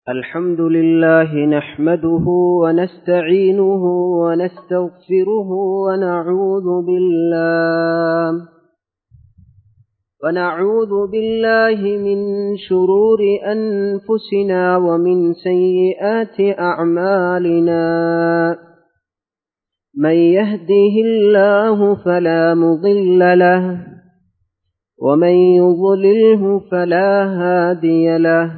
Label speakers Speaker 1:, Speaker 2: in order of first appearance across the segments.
Speaker 1: الحمد لله نحمده ونستعينه ونستغفره ونعوذ بالله ونعوذ بالله من شرور أنفسنا ومن سيئات أعمالنا من يهده الله فلا مضل له ومن يضلله فلا هادي له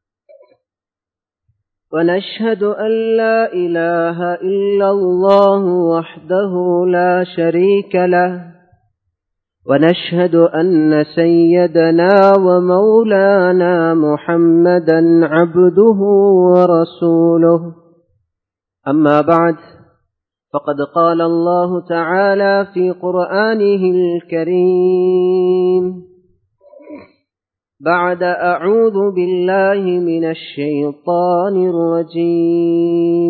Speaker 1: ونشهد أن لا إله إلا الله وحده لا شريك له ونشهد أن سيدنا ومولانا محمدا عبده ورسوله أما بعد فقد قال الله تعالى في قرآنه الكريم بعد أعوذ بالله من الشيطان الرجيم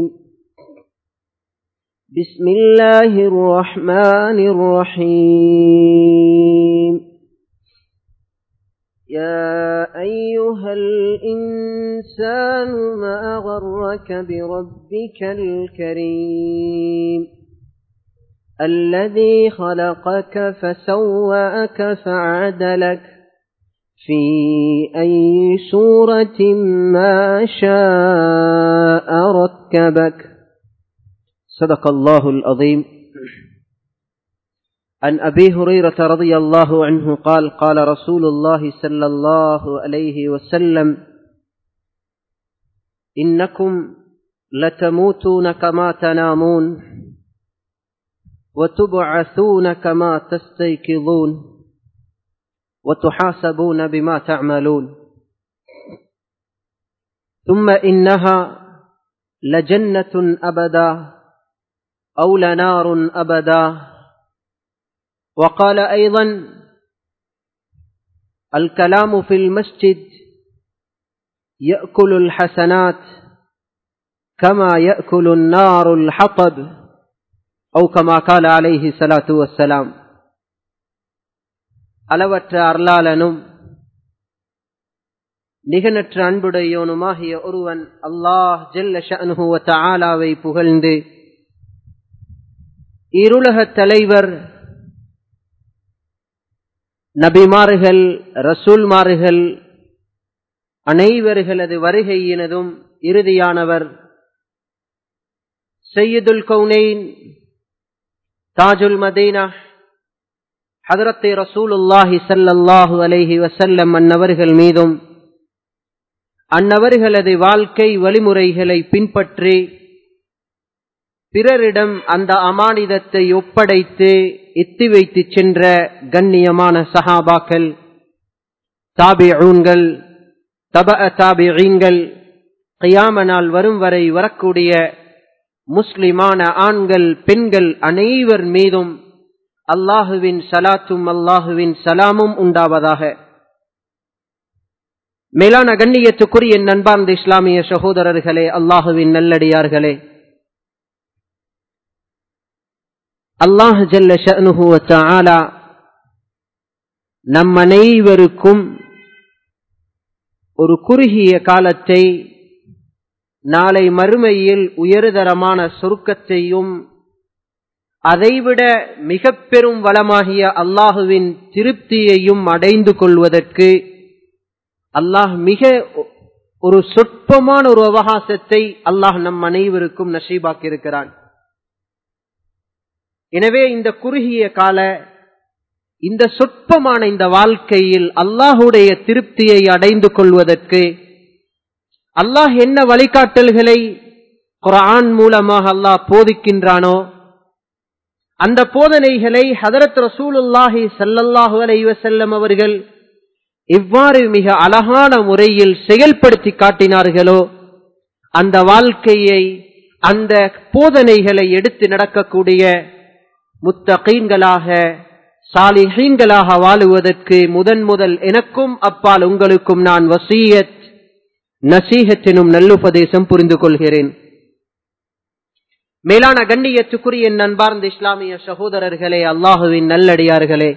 Speaker 1: بسم الله الرحمن الرحيم يا أيها الإنسان ما غرك بربك الكريم الذي خلقك فسواك فعدلك في أي سورة ما شاء ركبك صدق الله العظيم عن أبي هريرة رضي الله عنه قال قال رسول الله صلى الله عليه وسلم إنكم لتموتون كما تنامون وتبعثون كما تستيقظون وتحاسبون بما تعملون ثم إنها لجنة أبدا أو لنار أبدا وقال أيضا الكلام في المسجد يأكل الحسنات كما يأكل النار الحطب أو كما قال عليه الصلاة والسلام அளவற்ற அருளாளனும் நிகனற்ற அன்புடையோனுமாகிய ஒருவன் அல்லாஹ் ஜெல்ல ஷனுவத்த ஆலாவை புகழ்ந்து இருளக தலைவர் நபிமார்கள் ரசூல்மார்கள் அனைவர்களது வருகையினதும் இறுதியானவர் செய்யுதுல் கவுனெயின் தாஜுல் மதீனா ஹதரத்தை ரசூலுல்லாஹி சல்லல்லாஹு அலைஹி வசல்லம் அன்னவர்கள் மீதும் அன்னவர்களது வாழ்க்கை வழிமுறைகளை பின்பற்றி பிறரிடம் அந்த அமானிதத்தை ஒப்படைத்து எத்தி வைத்து சென்ற கண்ணியமான சஹாபாக்கள் தாபிஊன்கள் தப தாபிகள் கியாமனால் வரும் வரை வரக்கூடிய முஸ்லிமான ஆண்கள் பெண்கள் அனைவர் மீதும் அல்லாஹுவின் சலாத்தும் அல்லாஹுவின் சலாமும் உண்டாவதாக மேலான கண்ணியத்துக்குரிய நண்பார்ந்த இஸ்லாமிய சகோதரர்களே அல்லாஹுவின் நல்லடியார்களே அல்லாஹ் ஜல்ல ஷனுஹுவத்தாலா நம் அனைவருக்கும் ஒரு குறுகிய காலத்தை நாளை மறுமையில் உயர்தரமான சொருக்கத்தையும் அதைவிட மிக பெரும் வளமாகிய அல்லாஹுவின் திருப்தியையும் அடைந்து கொள்வதற்கு அல்லாஹ் மிக ஒரு சொற்பமான ஒரு அவகாசத்தை அல்லாஹ் நம் அனைவருக்கும் நசீபாக்கியிருக்கிறான் எனவே இந்த குறுகிய கால இந்த சொற்பமான இந்த வாழ்க்கையில் அல்லாஹுடைய திருப்தியை அடைந்து கொள்வதற்கு அல்லாஹ் என்ன வழிகாட்டல்களை குரான் மூலமாக அல்லாஹ் போதிக்கின்றானோ அந்த போதனைகளை ஹதரத் ரசூலுல்லாஹி சல்லல்லாஹு அலைவசல்லம் அவர்கள் எவ்வாறு மிக அழகான முறையில் செயல்படுத்தி காட்டினார்களோ அந்த வாழ்க்கையை அந்த போதனைகளை எடுத்து நடக்கக்கூடிய முத்தகீன்களாக சாலிஹீன்களாக வாழுவதற்கு முதன் முதல் எனக்கும் அப்பால் உங்களுக்கும் நான் வசீயத் நசீகத்தினும் நல்லுபதேசம் புரிந்து கொள்கிறேன் மேலான கண்ணியத்துக்குரிய நண்பார்ந்த இஸ்லாமிய சகோதரர்களே அல்லாஹுவின் நல்லடியார்களே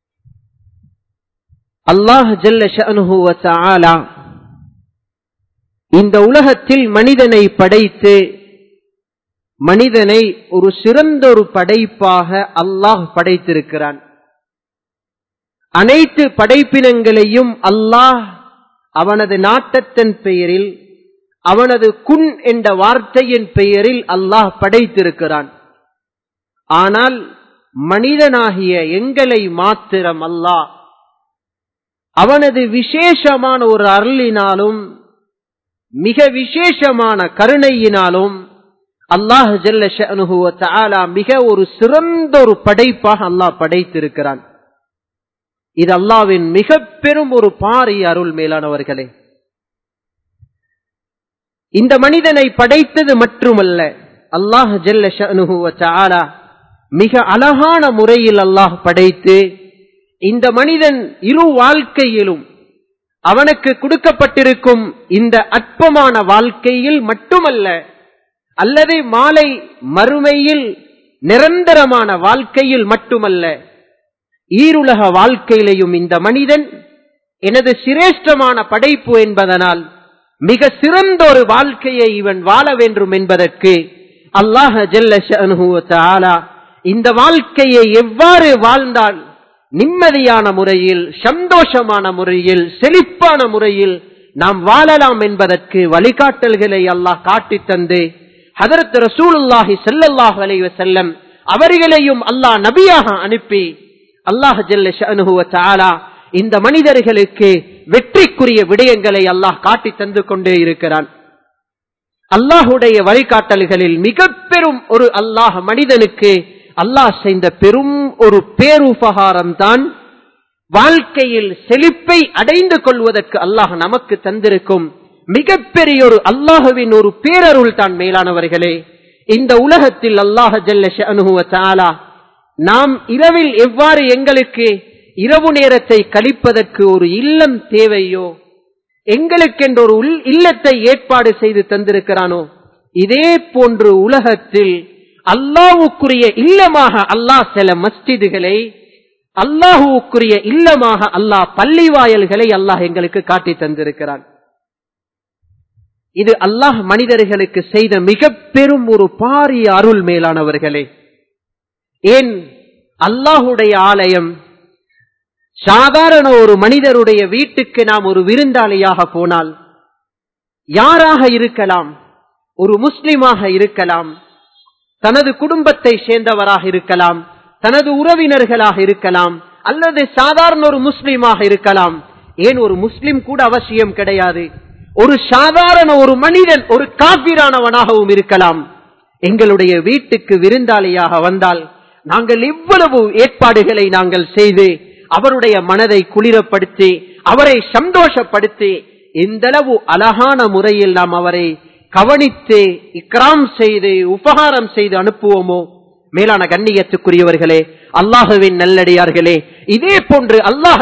Speaker 1: அல்லாஹ் ஜல்ல ஷஅனுஹு வ தஆலா இந்த உலகத்தில் மனிதனை படைத்து மனிதனை ஒரு சிறந்த ஒரு படைப்பாக அல்லாஹ் படைத்திருக்கிறான் அனைத்து படைப்பினங்களையும் அல்லாஹ் அவனது நாட்டத்தின் பெயரில் அவனது குன் என்ற வார்த்தையின் பெயரில் அல்லாஹ் படைத்திருக்கிறான் ஆனால் மனிதனாகிய எங்களை மாத்திரம் அல்லாஹ் அவனது விசேஷமான ஒரு அருளினாலும் மிக விசேஷமான கருணையினாலும் அல்லாஹ் ஜல்ல மிக ஒரு சிறந்த ஒரு படைப்பாக அல்லாஹ் படைத்திருக்கிறான் இது அல்லாவின் மிக பெரும் ஒரு பாரிய அருள் மேலானவர்களே இந்த மனிதனை படைத்தது மட்டுமல்ல அல்லாஹ் ஜல்ல மிக அழகான முறையில் அல்லாஹ் படைத்து இந்த மனிதன் இரு வாழ்க்கையிலும் அவனுக்கு கொடுக்கப்பட்டிருக்கும் இந்த அற்பமான வாழ்க்கையில் மட்டுமல்ல அல்லது மாலை மறுமையில் நிரந்தரமான வாழ்க்கையில் மட்டுமல்ல ஈருலக வாழ்க்கையிலையும் இந்த மனிதன் எனது சிரேஷ்டமான படைப்பு என்பதனால் மிக சிறந்த ஒரு வாழ்க்கையை இவன் வாழ வேண்டும் என்பதற்கு அல்லாஹ ஜல்ல இந்த வாழ்க்கையை எவ்வாறு வாழ்ந்தால் நிம்மதியான முறையில் சந்தோஷமான முறையில் செழிப்பான முறையில் நாம் வாழலாம் என்பதற்கு வழிகாட்டல்களை அல்லாஹ் காட்டி தந்து ஹதரத் ரசூலுல்லாஹி செல்லல்லாஹ் அலைவ செல்லம் அவர்களையும் அல்லாஹ் நபியாக அனுப்பி அல்லாஹ் ஜல்ல இந்த மனிதர்களுக்கு வெற்றிக்குரிய விடயங்களை அல்லாஹ் காட்டி தந்து கொண்டே இருக்கிறான் அல்லாஹுடைய வழிகாட்டல்களில் மிக பெரும் ஒரு அல்லாஹ் மனிதனுக்கு அல்லாஹ் செய்த பெரும் ஒரு பேருபகாரம் தான் வாழ்க்கையில் செழிப்பை அடைந்து கொள்வதற்கு அல்லாஹ் நமக்கு தந்திருக்கும் மிகப்பெரிய ஒரு அல்லாஹுவின் ஒரு பேரருள் தான் மேலானவர்களே இந்த உலகத்தில் அல்லாஹ ஜல்ல நாம் இரவில் எவ்வாறு எங்களுக்கு இரவு நேரத்தை கழிப்பதற்கு ஒரு இல்லம் தேவையோ எங்களுக்கென்ற ஒரு இல்லத்தை ஏற்பாடு செய்து தந்திருக்கிறானோ இதே போன்று உலகத்தில் அல்லாவுக்குரிய இல்லமாக அல்லாஹ் சில மஸ்ஜிதுகளை அல்லாஹுக்குரிய இல்லமாக அல்லாஹ் பள்ளி வாயல்களை அல்லாஹ் எங்களுக்கு காட்டி தந்திருக்கிறான் இது அல்லாஹ் மனிதர்களுக்கு செய்த மிக பெரும் ஒரு பாரிய அருள் மேலானவர்களே ஏன் அல்லாஹுடைய ஆலயம் சாதாரண ஒரு மனிதருடைய வீட்டுக்கு நாம் ஒரு விருந்தாளியாக போனால் யாராக இருக்கலாம் ஒரு முஸ்லிமாக இருக்கலாம் தனது குடும்பத்தை சேர்ந்தவராக இருக்கலாம் தனது உறவினர்களாக இருக்கலாம் அல்லது சாதாரண ஒரு முஸ்லீமாக இருக்கலாம் ஏன் ஒரு முஸ்லிம் கூட அவசியம் கிடையாது ஒரு சாதாரண ஒரு மனிதன் ஒரு காப்பீரானவனாகவும் இருக்கலாம் எங்களுடைய வீட்டுக்கு விருந்தாளியாக வந்தால் நாங்கள் இவ்வளவு ஏற்பாடுகளை நாங்கள் செய்து அவருடைய மனதை குளிரப்படுத்தி அவரை சந்தோஷப்படுத்தி எந்தளவு அழகான முறையில் நாம் அவரை கவனித்து இக்ராம் செய்து உபகாரம் செய்து அனுப்புவோமோ மேலான கண்ணியத்துக்குரியவர்களே அல்லாஹுவின் நல்லடியார்களே இதே போன்று அல்லாஹ்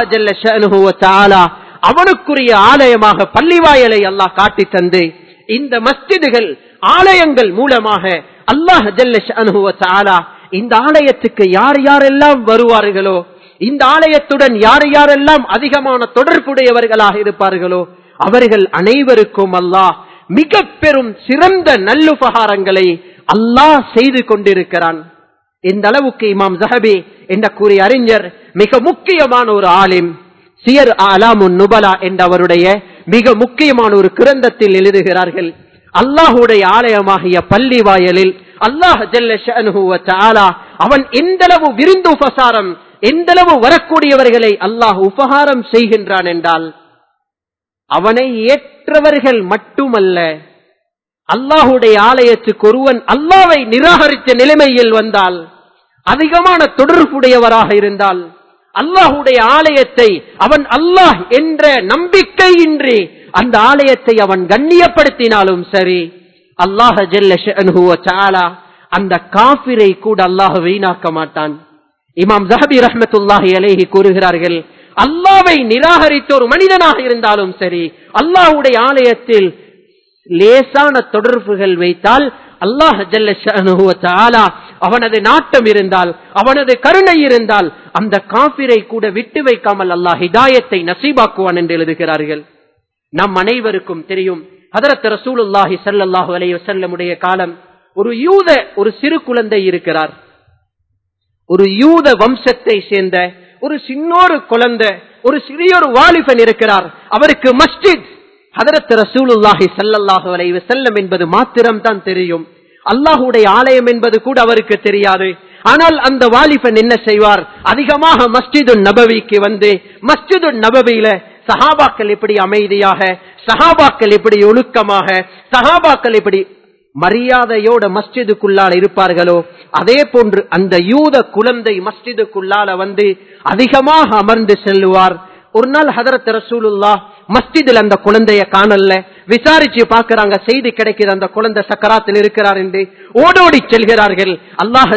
Speaker 1: ஜல்ல அவனுக்குரிய ஆலயமாக பள்ளிவாயலை அல்லாஹ் காட்டி தந்து இந்த மஸ்ஜிதுகள் ஆலயங்கள் மூலமாக அல்லாஹ் ஜல்ல இந்த ஆலயத்துக்கு யார் யாரெல்லாம் வருவார்களோ இந்த ஆலயத்துடன் யார் யாரெல்லாம் அதிகமான தொடர்புடையவர்களாக இருப்பார்களோ அவர்கள் அனைவருக்கும் அல்லாஹ் மிக பெரும் சிறந்த நல்லுபகாரங்களை அல்லாஹ் செய்து கொண்டிருக்கிறான் இந்த அளவுக்கு இமாம் ஜஹபி என்ற கூறிய அறிஞர் மிக முக்கியமான ஒரு ஆலிம் சியர் அலாமுன் நுபலா என்ற அவருடைய மிக முக்கியமான ஒரு கிரந்தத்தில் எழுதுகிறார்கள் அல்லாஹுடைய ஆலயமாகிய பள்ளி வாயலில் அல்லாஹ் ஜல்ல அவன் எந்தளவு விருந்து உபசாரம் எந்தளவு வரக்கூடியவர்களை அல்லாஹ் உபகாரம் செய்கின்றான் என்றால் அவனை ஏற்றவர்கள் மட்டுமல்ல அல்லாஹுடைய ஆலயத்துக்கு ஒருவன் அல்லாவை நிராகரித்த நிலைமையில் வந்தால் அதிகமான தொடர்புடையவராக இருந்தால் அல்லாஹுடைய ஆலயத்தை அவன் அல்லாஹ் என்ற நம்பிக்கையின்றி அந்த ஆலயத்தை அவன் கண்ணியப்படுத்தினாலும் சரி அல்லாஹ ஜெல்ல அந்த காபிரை கூட அல்லாஹ் வீணாக்க மாட்டான் இமாம் ஜஹபி ரஹமத்துல்லாஹி அலேஹி கூறுகிறார்கள் அல்லாவை நிராகரித்த ஒரு மனிதனாக இருந்தாலும் சரி அல்லாஹுடைய ஆலயத்தில் லேசான தொடர்புகள் வைத்தால் அல்லாஹ் ஜல்ல அவனது நாட்டம் இருந்தால் அவனது கருணை இருந்தால் அந்த காபிரை கூட விட்டு வைக்காமல் அல்லாஹ் ஹிதாயத்தை நசீபாக்குவான் என்று எழுதுகிறார்கள் நம் அனைவருக்கும் தெரியும் ஹதரத் ரசூலுல்லாஹி ஸல்லல்லாஹு அலைஹி வஸல்லமுடைய காலம் ஒரு யூத ஒரு சிறு குழந்தை இருக்கிறார் ஒரு யூத வம்சத்தை சேர்ந்த ஒரு சின்னொரு குழந்தை ஒரு சிறியொரு வாலிபன் இருக்கிறார் அவருக்கு மஸ்ஜித் ஹதரத் ரசூலுல்லாஹி ஸல்லல்லாஹு அலைஹி வஸல்லம் என்பது மாத்திரம் தான் தெரியும் அல்லாஹுடைய ஆலயம் என்பது கூட அவருக்கு தெரியாது ஆனால் அந்த வாலிபன் என்ன செய்வார் அதிகமாக மஸ்ஜிது நபவிக்கு வந்து மஸ்ஜிது நபவியில சஹாபாக்கள் எப்படி அமைதியாக சஹாபாக்கள் எப்படி ஒழுக்கமாக சஹாபாக்கள் எப்படி மரியாதையோட மஸ்ஜிதுக்குள்ளால இருப்பார்களோ அதே போன்று அந்த யூத குழந்தை மஸ்ஜிதுக்குள்ளால வந்து அதிகமாக அமர்ந்து செல்லுவார் ஒரு நாள் ஹதரத் ரசூலுல்லா மஸ்ஜிதில் அந்த குழந்தைய காணல விசாரிச்சு பார்க்கறாங்க செய்தி கிடைக்கிற அந்த குழந்தை சக்கராத்தில் இருக்கிறார் என்று ஓடோடி செல்கிறார்கள் அல்லாஹ்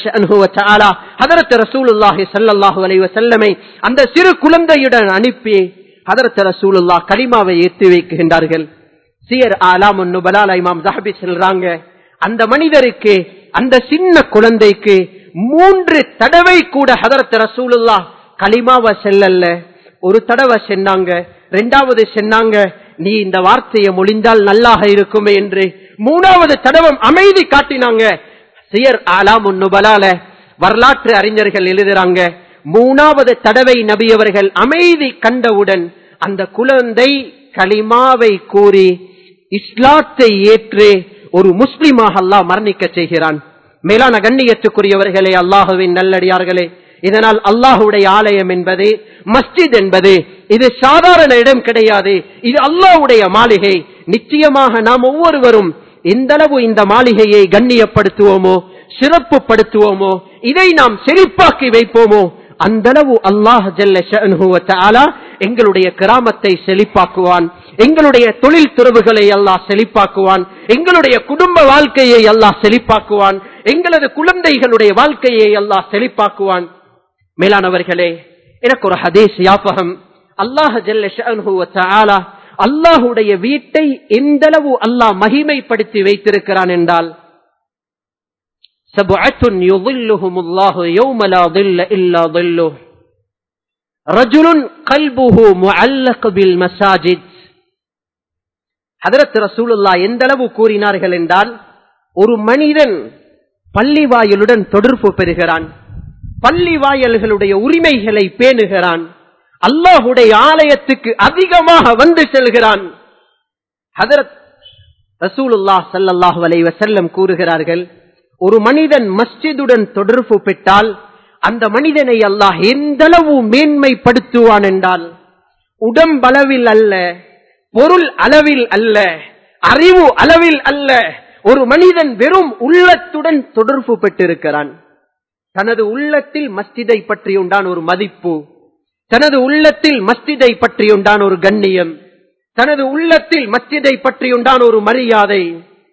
Speaker 1: ஹதரத் ரசூலுல்லாஹி ஸல்லல்லாஹு அலைஹி வஸல்லமை அந்த சிறு குழந்தையுடன் அனுப்பி ஹதரத் ரசூலுல்லா கலிமாவை ஏற்றி வைக்கின்றார்கள் சியர் ஆலாம் நுபலால இமாம் ஜஹபி செல்றாங்க அந்த மனிதருக்கு அந்த சின்ன குழந்தைக்கு மூன்று தடவை கூட ஹதரத் ரசூலுல்லா கலிமாவை செல்லல்ல ஒரு தடவை சென்னாங்க ரெண்டாவது சென்னாங்க நீ இந்த வார்த்தையை மொழிந்தால் நல்லாக இருக்குமே என்று மூணாவது தடவை அமைதி காட்டினாங்க சியர் ஆலாம் நுபலால வரலாற்று அறிஞர்கள் எழுதுறாங்க மூணாவது தடவை நபியவர்கள் அமைதி கண்டவுடன் அந்த குழந்தை களிமாவை கூறி இஸ்லாத்தை ஏற்று ஒரு முஸ்லிமாக அல்லாஹ் மரணிக்க செய்கிறான் மேலான கண்ணியத்துக்குரியவர்களே அல்லாஹுவின் நல்லடியார்களே இதனால் அல்லாஹுடைய ஆலயம் என்பது மஸ்ஜித் என்பது இது சாதாரண இடம் கிடையாது இது அல்லாஹுடைய மாளிகை நிச்சயமாக நாம் ஒவ்வொருவரும் எந்த அளவு இந்த மாளிகையை கண்ணியப்படுத்துவோமோ சிறப்புப்படுத்துவோமோ இதை நாம் செழிப்பாக்கி வைப்போமோ அந்த அளவு அல்லாஹ் ஜல்ல எங்களுடைய கிராமத்தை செழிப்பாக்குவான் எங்களுடைய தொழில் துறவுகளை அல்லாஹ் செழிப்பாக்குவான் எங்களுடைய குடும்ப வாழ்க்கையை அல்லாஹ் செழிப்பாக்குவான் எங்களது குழந்தைகளுடைய வாழ்க்கையை அல்லாஹ் செழிப்பாக்குவான் மேலானவர்களே எனக்கு ஒரு ஹதீஸ் யாபகம் அல்லாஹ் ஜல்ல அல்லாஹுடைய வீட்டை எந்த அளவு அல்லாஹ் மகிமைப்படுத்தி வைத்திருக்கிறான் என்றால் سبعة يظلهم الله يوم لا ظل إلا ظله رجل قلبه معلق بالمساجد ஹதரத் ரசூலுல்லா எந்த அளவு கூறினார்கள் என்றால் ஒரு மனிதன் பள்ளி வாயலுடன் தொடர்பு பெறுகிறான் பள்ளி வாயல்களுடைய உரிமைகளை பேணுகிறான் அல்லாஹுடைய ஆலயத்துக்கு அதிகமாக வந்து செல்கிறான் ஹதரத் ரசூலுல்லா சல்லாஹு அலை வசல்லம் கூறுகிறார்கள் ஒரு மனிதன் மஸ்ஜிதுடன் தொடர்பு பெற்றால் அந்த மனிதனை அல்லாஹ் எந்தளவு மேன்மைப்படுத்துவான் என்றால் உடம்பளவில் அல்ல பொருள் அளவில் அல்ல அறிவு அளவில் அல்ல ஒரு மனிதன் வெறும் உள்ளத்துடன் தொடர்பு பெற்றிருக்கிறான் தனது உள்ளத்தில் மஸ்ஜிதை பற்றி உண்டான ஒரு மதிப்பு தனது உள்ளத்தில் மஸ்ஜிதை பற்றி உண்டான ஒரு கண்ணியம் தனது உள்ளத்தில் மஸ்ஜிதை பற்றி உண்டான ஒரு மரியாதை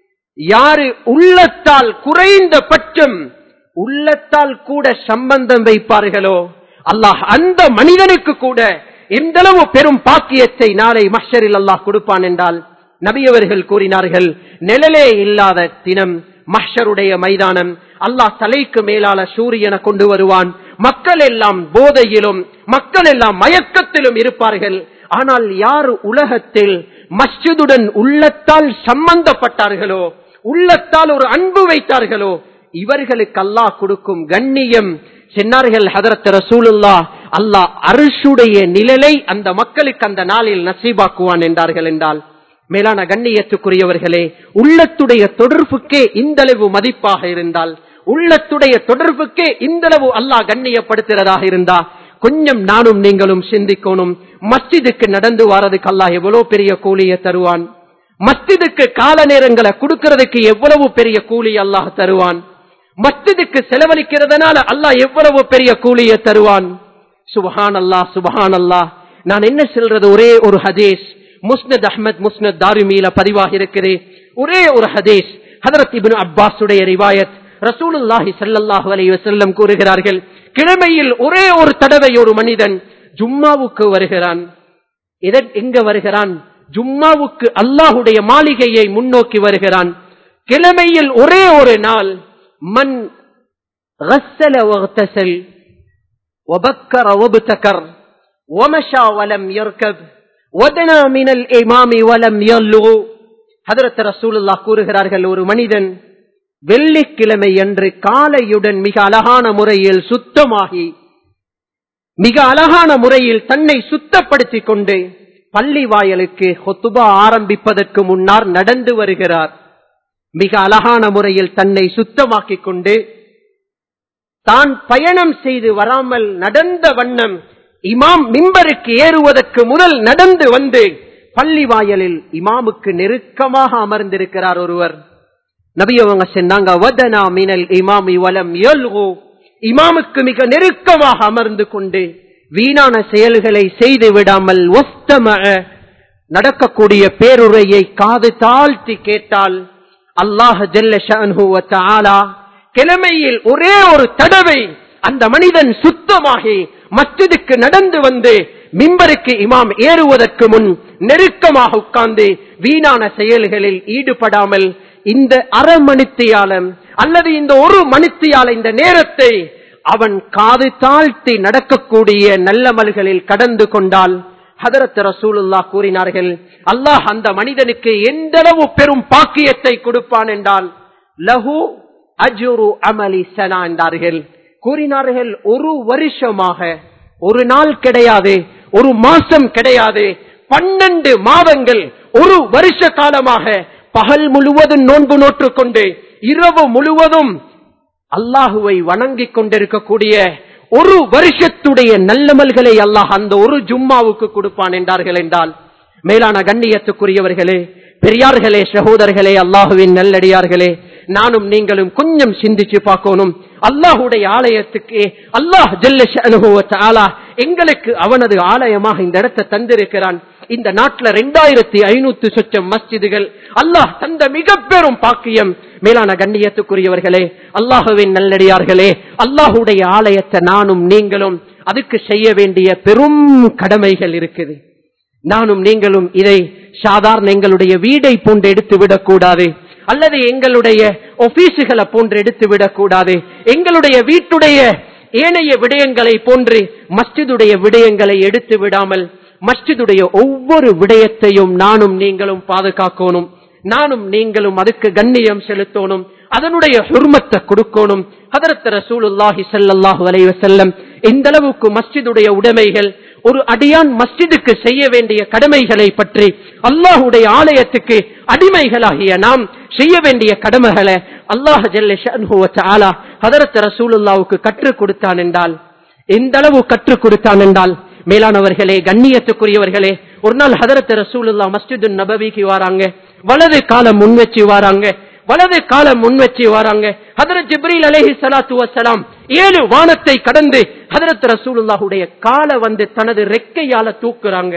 Speaker 1: யாரு உள்ளத்தால் குறைந்த பட்சம் உள்ளத்தால் கூட சம்பந்தம் வைப்பார்களோ அல்லாஹ் அந்த மனிதனுக்கு கூட எந்த அளவு பெரும் பாக்கியத்தை நாளை மஷரில் அல்லாஹ் கொடுப்பான் என்றால் நபியவர்கள் கூறினார்கள் நிழலே இல்லாத தினம் மஷருடைய மைதானம் அல்லாஹ் தலைக்கு மேலால சூரியனை கொண்டு வருவான் மக்கள் எல்லாம் போதையிலும் மக்கள் எல்லாம் மயக்கத்திலும் இருப்பார்கள் ஆனால் யார் உலகத்தில் மஸ்ஜிதுடன் உள்ளத்தால் சம்பந்தப்பட்டார்களோ உள்ளத்தால் ஒரு அன்பு வைத்தார்களோ இவர்களுக்கு அல்லாஹ் கொடுக்கும் கண்ணியம் சென்னார்கள் ஹதரத் ரசூலுல்லா அல்லாஹ் அரிசுடைய நிழலை அந்த மக்களுக்கு அந்த நாளில் நசீபாக்குவான் என்றார்கள் என்றால் மேலான கண்ணியத்துக்குரியவர்களே உள்ளத்துடைய தொடர்புக்கே இந்தளவு மதிப்பாக இருந்தால் உள்ளத்துடைய தொடர்புக்கே இந்தளவு அல்லாஹ் கண்ணியப்படுத்துறதாக இருந்தா கொஞ்சம் நானும் நீங்களும் சிந்திக்கணும் மஸ்ஜிதுக்கு நடந்து வாரதுக்கு அல்லாஹ் எவ்வளவு பெரிய கூலியை தருவான் மஸ்ஜிதுக்கு கால நேரங்களை கொடுக்கறதுக்கு எவ்வளவு பெரிய கூலி அல்லாஹ் தருவான் மஸ்ஜிதுக்கு செலவழிக்கிறதுனால அல்லாஹ் எவ்வளவு பெரிய கூலியை தருவான் சுபஹான் அல்லாஹ் சுபஹான் அல்லாஹ் நான் என்ன சொல்றது ஒரே ஒரு ஹதீஸ் முஸ்னத் அஹ்மத் முஸ்னத் தாருமீல பதிவாக இருக்கிறேன் ஒரே ஒரு ஹதீஸ் ஹதரத் இபின் அப்பாஸுடைய ரிவாயத் ரசூலுல்லாஹி ஸல்லல்லாஹு அலைஹி வஸல்லம் கூறுகிறார்கள் கிழமையில் ஒரே ஒரு தடவை ஒரு மனிதன் ஜும்மாவுக்கு வருகிறான் எதன் எங்க வருகிறான் ஜும்மாவுக்கு அல்லாஹுடைய மாளிகையை முன்னோக்கி வருகிறான் கிழமையில் ஒரே ஒரு நாள் மண் غسل واغتسل وبكر وابتكر ومشى ولم يركب ودنا من الإمام ولم يلغ ஹதரத் ரசூலுல்லா கூறுகிறார்கள் ஒரு மனிதன் வெள்ளிக்கிழமை அன்று காலையுடன் மிக அழகான முறையில் சுத்தமாகி மிக அழகான முறையில் தன்னை சுத்தப்படுத்திக் கொண்டு பள்ளி வாயலுக்கு ஹொத்துபா ஆரம்பிப்பதற்கு முன்னால் நடந்து வருகிறார் மிக அழகான முறையில் தன்னை சுத்தமாக்கிக் கொண்டு தான் பயணம் செய்து வராமல் நடந்த வண்ணம் இமாம் மிம்பருக்கு ஏறுவதற்கு முதல் நடந்து வந்து பள்ளி வாயலில் இமாமுக்கு நெருக்கமாக அமர்ந்திருக்கிறார் ஒருவர் நபி அவங்க சொன்னாங்க வதனா மினல் இமாமி வலம் யல்கு இமாமுக்கு மிக நெருக்கமாக அமர்ந்து கொண்டு வீணான செயல்களை செய்து விடாமல் ஒஸ்தம நடக்கக்கூடிய பேருரையை காது தாழ்த்தி கேட்டால் அல்லாஹ் ஜல்ல ஷஅன்ஹு வ தஆலா கிழமையில் ஒரே ஒரு தடவை அந்த மனிதன் சுத்தமாகி மஸ்ஜிதுக்கு நடந்து வந்து மிம்பருக்கு இமாம் ஏறுவதற்கு முன் நெருக்கமாக உட்கார்ந்து வீணான செயல்களில் ஈடுபடாமல் இந்த அரை மணித்தியாலம் அல்லது இந்த ஒரு மணித்தியால இந்த நேரத்தை அவன் காது தாழ்த்தி நடக்கக்கூடிய நல்லமல்களில் கடந்து கொண்டால் ஹதரத் ரசூலுல்லா கூறினார்கள் அல்லாஹ் அந்த மனிதனுக்கு எந்த அளவு பெரும் பாக்கியத்தை கொடுப்பான் என்றால் லஹு அஜுரு அமலி சனா என்றார்கள் கூறினார்கள் ஒரு வருஷமாக ஒரு நாள் கிடையாது ஒரு மாசம் கிடையாது பன்னெண்டு மாதங்கள் ஒரு வருஷ காலமாக பகல் முழுவதும் நோன்பு நோற்றுக் கொண்டு இரவு முழுவதும் அல்லாஹுவை வணங்கிக் கொண்டிருக்கக்கூடிய ஒரு வருஷத்துடைய நல்லமல்களை அல்லாஹ் அந்த ஒரு ஜும்மாவுக்கு கொடுப்பான் என்றார்கள் என்றால் மேலான கண்ணியத்துக்குரியவர்களே பெரியார்களே சகோதரர்களே அல்லாஹுவின் நல்லடியார்களே நானும் நீங்களும் கொஞ்சம் சிந்திச்சு பார்க்கணும் அல்லாஹுடைய ஆலயத்துக்கு அல்லாஹ் ஜல்ல எங்களுக்கு அவனது ஆலயமாக இந்த இடத்தை தந்திருக்கிறான் இந்த நாட்டில் ரெண்டாயிரத்தி ஐநூத்தி சொச்சம் மஸ்ஜிதுகள் அல்லாஹ் தந்த மிக பெரும் பாக்கியம் மேலான கண்ணியத்துக்குரியவர்களே அல்லாஹுவின் நல்லடியார்களே அல்லாஹுடைய ஆலயத்தை நானும் நீங்களும் அதுக்கு செய்ய வேண்டிய பெரும் கடமைகள் இருக்குது நானும் நீங்களும் இதை சாதாரண எங்களுடைய வீடை போன்று எடுத்து விடக்கூடாது அல்லது எங்களுடைய ஒபீஸுகளை போன்று எடுத்து விடக்கூடாது எங்களுடைய வீட்டுடைய ஏனைய விடயங்களை போன்று மஸ்ஜிதுடைய விடயங்களை எடுத்து விடாமல் மஸ்ஜிதுடைய ஒவ்வொரு விடயத்தையும் நானும் நீங்களும் பாதுகாக்கணும் நானும் நீங்களும் அதுக்கு கண்ணியம் செலுத்தணும் அதனுடைய ஹுர்மத்தை கொடுக்கணும் ஹதரத் ரசூலுல்லாஹி ஸல்லல்லாஹு அலைஹி வஸல்லம் இந்த அளவுக்கு மஸ்ஜிதுடைய உடைமைகள் ஒரு அடியான் மஸ்ஜிதுக்கு செய்ய வேண்டிய கடமைகளை பற்றி அல்லாஹுடைய ஆலயத்துக்கு அடிமைகளாகிய நாம் செய்ய வேண்டிய கடமைகளை அல்லாஹ் ஜல்ல ஹதரத் ரசூலுல்லாவுக்கு கற்றுக் கொடுத்தான் என்றால் எந்த அளவு கற்றுக் கொடுத்தான் என்றால் மேலானவர்களே கண்ணியத்துக்குரியவர்களே ஒரு நாள் ஹதரத் ரசூலுல்லா மஸ்ஜிது நபவிக்கு வராங்க வலது காலம் முன் வச்சு வராங்க வலது காலம் முன் வச்சு வராங்க ஹதரத் ஜிப்ரீல் அலைஹி ஸலாத்து வஸலாம் ஏழு வானத்தை கடந்து ஹதரத் ரசூலுல்லாஹுடைய காலை வந்து தனது ரெக்கையால தூக்குறாங்க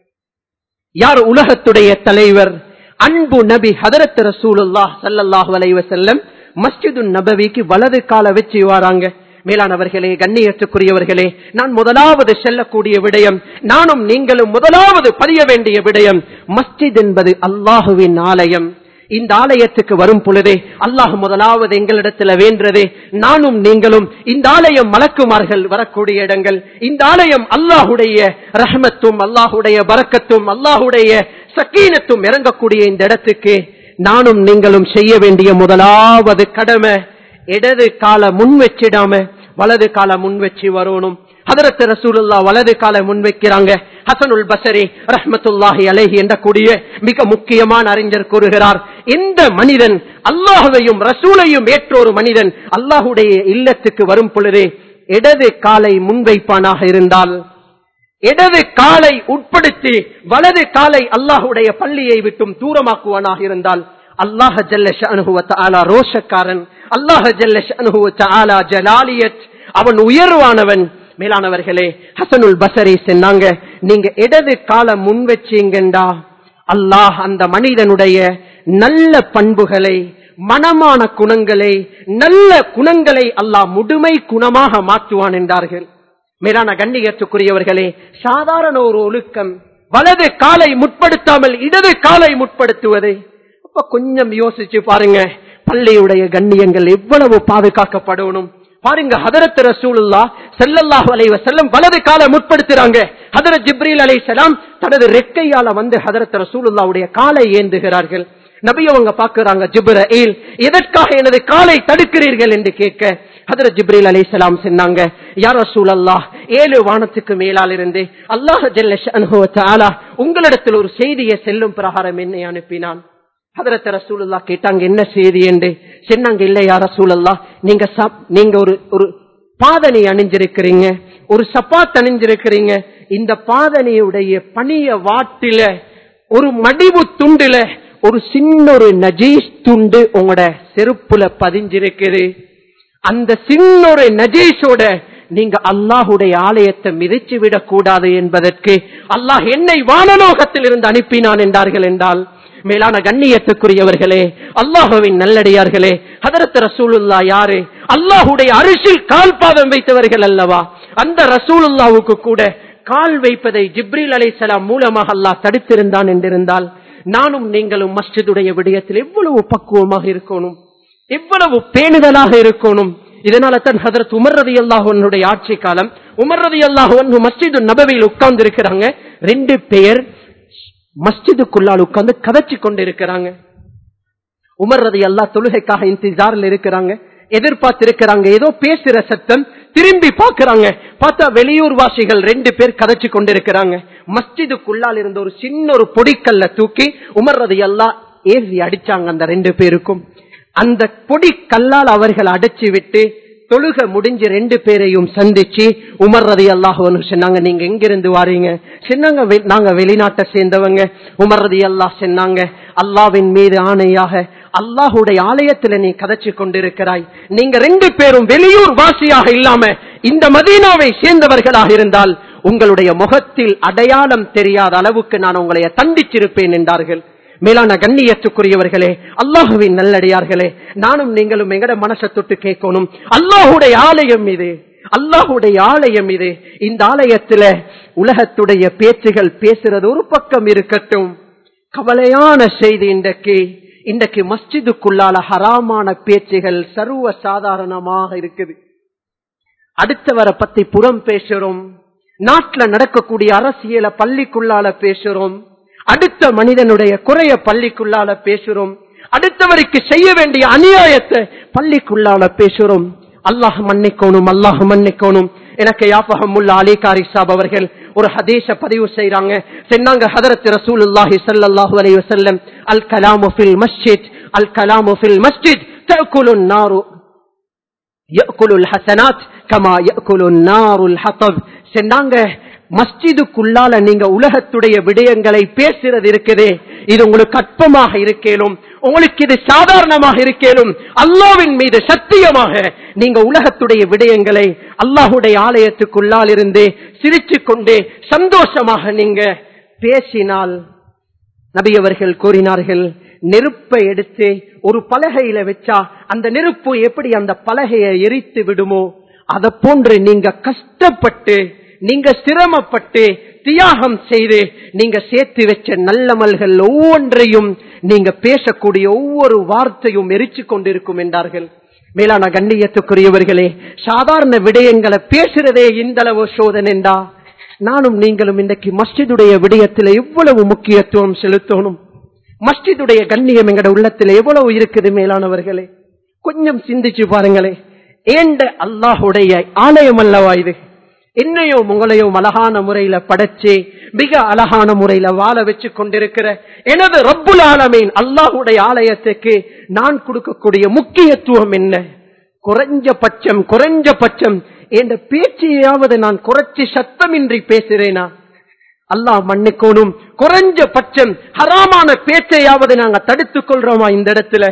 Speaker 1: யார் உலகத்துடைய தலைவர் அன்பு நபி ஹதரத் ரசூலுல்லாஹ் ஸல்லல்லாஹு அலைஹி வஸல்லம் மஸ்ஜிது நபவிக்கு வலது கால வச்சு வராங்க மேலானவர்களே கண்ணியத்துக்குரியவர்களே நான் முதலாவது செல்லக்கூடிய விடயம் நானும் நீங்களும் முதலாவது பதிய வேண்டிய விடயம் மஸ்ஜித் என்பது அல்லாஹுவின் ஆலயம் இந்த ஆலயத்துக்கு வரும் பொழுதே அல்லாஹ் முதலாவது எங்களிடத்துல வேண்டதே நானும் நீங்களும் இந்த ஆலயம் மலக்குமார்கள் வரக்கூடிய இடங்கள் இந்த ஆலயம் அல்லாஹுடைய ரஹமத்தும் அல்லாஹுடைய பறக்கத்தும் அல்லாஹுடைய சக்கீனத்தும் இறங்கக்கூடிய இந்த இடத்துக்கு நானும் நீங்களும் செய்ய வேண்டிய முதலாவது கடமை இடது கால முன் வச்சிடாம வலது கால முன் வச்சு வரணும் ஹதரத் ரசூலுல்லா வலது கால முன் வைக்கிறாங்க ஹசனுல் பசரி ரஹ்மத்துல்லாஹி அலைஹி என்ற கூடிய மிக முக்கியமான அறிஞர் கூறுகிறார் இந்த மனிதன் அல்லாஹுவையும் ரசூலையும் ஏற்ற ஒரு மனிதன் அல்லாஹுடைய இல்லத்துக்கு வரும் பொழுதே இடது காலை முன்வைப்பானாக இருந்தால் இடது காலை உட்படுத்தி வலது காலை அல்லாஹுடைய பள்ளியை விட்டும் தூரமாக்குவானாக இருந்தால் அல்லாஹ ஜல்ல ரோஷக்காரன் அல்லாஹ ஜல்ல ஜலாலியத் அவன் உயர்வானவன் மேலானவர்களே ஹசனுல் பசரி சொன்னாங்க நீங்க இடது கால முன் வச்சீங்கண்டா அல்லாஹ் அந்த மனிதனுடைய நல்ல பண்புகளை மனமான குணங்களை நல்ல குணங்களை அல்லாஹ் முழுமை குணமாக மாற்றுவான் என்றார்கள் மேலான கண்ணியத்துக்குரியவர்களே சாதாரண ஒரு ஒழுக்கம் வலது காலை முற்படுத்தாமல் இடது காலை முற்படுத்துவது அப்ப கொஞ்சம் யோசிச்சு பாருங்க பள்ளியுடைய கண்ணியங்கள் எவ்வளவு பாதுகாக்கப்படணும் பாருங்க ஹதரத் ரசூலுல்லா செல்லல்லாஹு அலைவ செல்லம் வலது காலை முற்படுத்துறாங்க ஹதரத் ஜிப்ரீல் அலை சலாம் தனது ரெக்கையால வந்து ஹதரத் ரசூலுல்லாவுடைய காலை ஏந்துகிறார்கள் நபி அவங்க பாக்குறாங்க ஜிப்ரீல் எதற்காக எனது காலை தடுக்கிறீர்கள் என்று கேட்க ஹதர ஜிப்ரீல் அலைஹிஸ்ஸலாம் சொன்னாங்க யார் ரசூல் அல்லாஹ் ஏழு வானத்துக்கு மேலால் இருந்து அல்லாஹ் ஜல்ல ஷஅனுஹு வ தஆலா உங்களிடத்தில் ஒரு செய்தியை செல்லும் பிரகாரம் என்னை அனுப்பினான் ஹதரத் ரசூலுல்லா கேட்டாங்க என்ன செய்தி என்று சொன்னாங்க இல்லையா ரசூலுல்லா நீங்க சப்- நீங்க ஒரு ஒரு பாதனை அணிஞ்சிருக்கிறீங்க ஒரு சப்பாத் அணிஞ்சிருக்கிறீங்க இந்த பாதனையுடைய பணிய வாட்டில ஒரு மடிவு துண்டுல ஒரு சின்ன ஒரு நஜீஸ் துண்டு உங்களோட செருப்புல பதிஞ்சிருக்குது அந்த சின்ன ஒரு நஜீஸோட நீங்க அல்லாஹுடைய ஆலயத்தை மிதிச்சு விடக் கூடாது என்பதற்கு அல்லாஹ் என்னை வானலோகத்தில் இருந்து அனுப்பினான் என்றார்கள் என்றால் மேலான கண்ணியத்துக்குரியவர்களே அல்லாஹுவின் நல்லடியார்களே ஹதரத் ரசூலுல்லா யாரு அல்லாஹுடைய அரிசில் கால் பாதம் வைத்தவர்கள் அல்லவா அந்த ரசூலுல்லாவுக்கு கூட கால் வைப்பதை ஜிப்ரீல் அலைஹிஸ்ஸலாம் மூலமாக அல்லாஹ் தடுத்திருந்தான் என்றிருந்தால் நானும் நீங்களும் மஸ்ஜிதுடைய விடயத்தில் எவ்வளவு பக்குவமாக இருக்கணும் எவ்வளவு பேணுதலாக இருக்கணும் இதனால தான் ஹதரத் உமர் ரதி அல்லாஹனுடைய ஆட்சி காலம் உமர் ரதி அல்லாஹு மஸ்ஜிது நபவியில் உட்கார்ந்து இருக்கிறாங்க ரெண்டு பேர் மஸ்ஜிதுக்குள்ளால் உட்கார்ந்து கதைச்சு கொண்டு இருக்கிறாங்க உமர் ரதி அல்லாஹ் தொழுகைக்காக இன்திஜாரில் இருக்கிறாங்க எதிர்பார்த்து இருக்கிறாங்க ஏதோ பேசுற சத்தம் திரும்பி பார்க்கறாங்க பார்த்தா வெளியூர் வாசிகள் ரெண்டு பேர் கதைச்சு கொண்டிருக்கிறாங்க மஸ்ஜிதுக்குள்ளால் இருந்த ஒரு சின்ன ஒரு பொடிக்கல்ல தூக்கி உமர் ரதி அல்லாஹ் ஏறி அடிச்சாங்க அந்த ரெண்டு பேருக்கும் அந்த பொடி கல்லால் அவர்கள் அடைச்சு விட்டு தொழுக முடிஞ்சு ரெண்டு பேரையும் சந்திச்சு உமர் ரதி அல்லாஹ் சொன்னாங்க நீங்க எங்கிருந்து வாரீங்க சொன்னாங்க "வெ- நாங்க வெளிநாட்டை சேர்ந்தவங்க உமர் ரதி அல்லாஹ் சொன்னாங்க அல்லாவின் மீது ஆணையாக அல்லாஹுடைய ஆலயத்துல நீ கதைச்சு கொண்டிருக்கிறாய் நீங்க ரெண்டு பேரும் வெளியூர் வாசியாக இல்லாம இந்த மதீனாவை சேர்ந்தவர்களாக இருந்தால் உங்களுடைய முகத்தில் அடையாளம் தெரியாத அளவுக்கு நான் உங்களை தண்டிச்சிருப்பேன் என்றார்கள் மேலான கண்ணியத்துக்குரியவர்களே அல்லாஹுவின் நல்லடியார்களே நானும் நீங்களும் எங்கட மனசை தொட்டு கேட்கணும் அல்லாஹுடைய ஆலயம் இது அல்லாஹுடைய ஆலயம் இது இந்த ஆலயத்துல உலகத்துடைய பேச்சுகள் பேசுறது ஒரு பக்கம் இருக்கட்டும் கவலையான செய்தி இன்றைக்கு இன்றைக்கு மஸ்ஜிதுக்குள்ளால ஹராமான பேச்சுகள் சர்வ சாதாரணமாக இருக்குது அடுத்தவரை பத்தி புறம் பேசுறோம் நாட்டுல நடக்கக்கூடிய அரசியல பள்ளிக்குள்ளால பேசுறோம் அடுத்த மனிதனுடைய குறைய பள்ளிக்குள்ளால பேசுறோம் அடுத்தவருக்கு செய்ய வேண்டிய அநியாயத்தை பள்ளிக்குள்ளால பேசுறோம் அல்லாஹ் மன்னிக்கணும் அல்லாஹ் மன்னிக்கணும் எனக்கு யாபகம் உள்ள அலிகாரி சாப் அவர்கள் ஒரு ஹதீஸ பதிவு செய்றாங்க சொன்னாங்க ஹதரத் ரசூலுல்லாஹி ஸல்லல்லாஹு அலைஹி வஸல்லம் அல் கலாமு ஃபில் மஸ்ஜித் அல் கலாமு ஃபில் மஸ்ஜித் தஅக்குலு நாரு யأكل الحسنات كما يأكل النار الحطب சொன்னாங்க மஸ்ஜிதுக்குள்ளால நீங்க உலகத்துடைய விடயங்களை பேசுறது இருக்குதே இது உங்களுக்கு அற்பமாக இருக்கேனும் உங்களுக்கு இது சாதாரணமாக இருக்கேனும் அல்லாவின் மீது சத்தியமாக நீங்க உலகத்துடைய விடயங்களை அல்லாஹுடைய ஆலயத்துக்குள்ளால் இருந்து சிரிச்சு கொண்டே சந்தோஷமாக நீங்க பேசினால் நபி அவர்கள் கூறினார்கள் நெருப்பை எடுத்து ஒரு பலகையில வச்சா அந்த நெருப்பு எப்படி அந்த பலகையை எரித்து விடுமோ அத போன்று நீங்க கஷ்டப்பட்டு நீங்க சிரமப்பட்டு தியாகம் செய்து நீங்க சேர்த்து வச்ச நல்லமல்கள் ஒவ்வொன்றையும் நீங்க பேசக்கூடிய ஒவ்வொரு வார்த்தையும் எரிச்சு கொண்டிருக்கும் என்றார்கள் மேலான கண்ணியத்துக்குரியவர்களே சாதாரண விடயங்களை பேசுறதே இந்த அளவு சோதனைண்டா நானும் நீங்களும் இன்றைக்கு மஸ்ஜிதுடைய விடயத்தில் எவ்வளவு முக்கியத்துவம் செலுத்தணும் மஸ்ஜிதுடைய கண்ணியம் எங்கட உள்ளத்தில் எவ்வளவு இருக்குது மேலானவர்களே கொஞ்சம் சிந்திச்சு பாருங்களே ஏண்ட அல்லாஹுடைய ஆலயம் அல்லவா இது என்னையும் உங்களையும் அழகான முறையில படைச்சு மிக அழகான முறையில வாழ வச்சு கொண்டிருக்கிற எனது ரப்புல் ஆலமீன் அல்லாஹுடைய ஆலயத்துக்கு நான் கொடுக்கக்கூடிய முக்கியத்துவம் என்ன குறைஞ்சபட்சம் குறைஞ்சபட்சம் என்ற பேச்சையாவது நான் குறைச்சி சத்தமின்றி பேசுறேனா அல்லாஹ் மன்னிக்கோணும் குறைஞ்சபட்சம் ஹராமான பேச்சையாவது நாங்க தடுத்துக் கொள்றோமா இந்த இடத்துல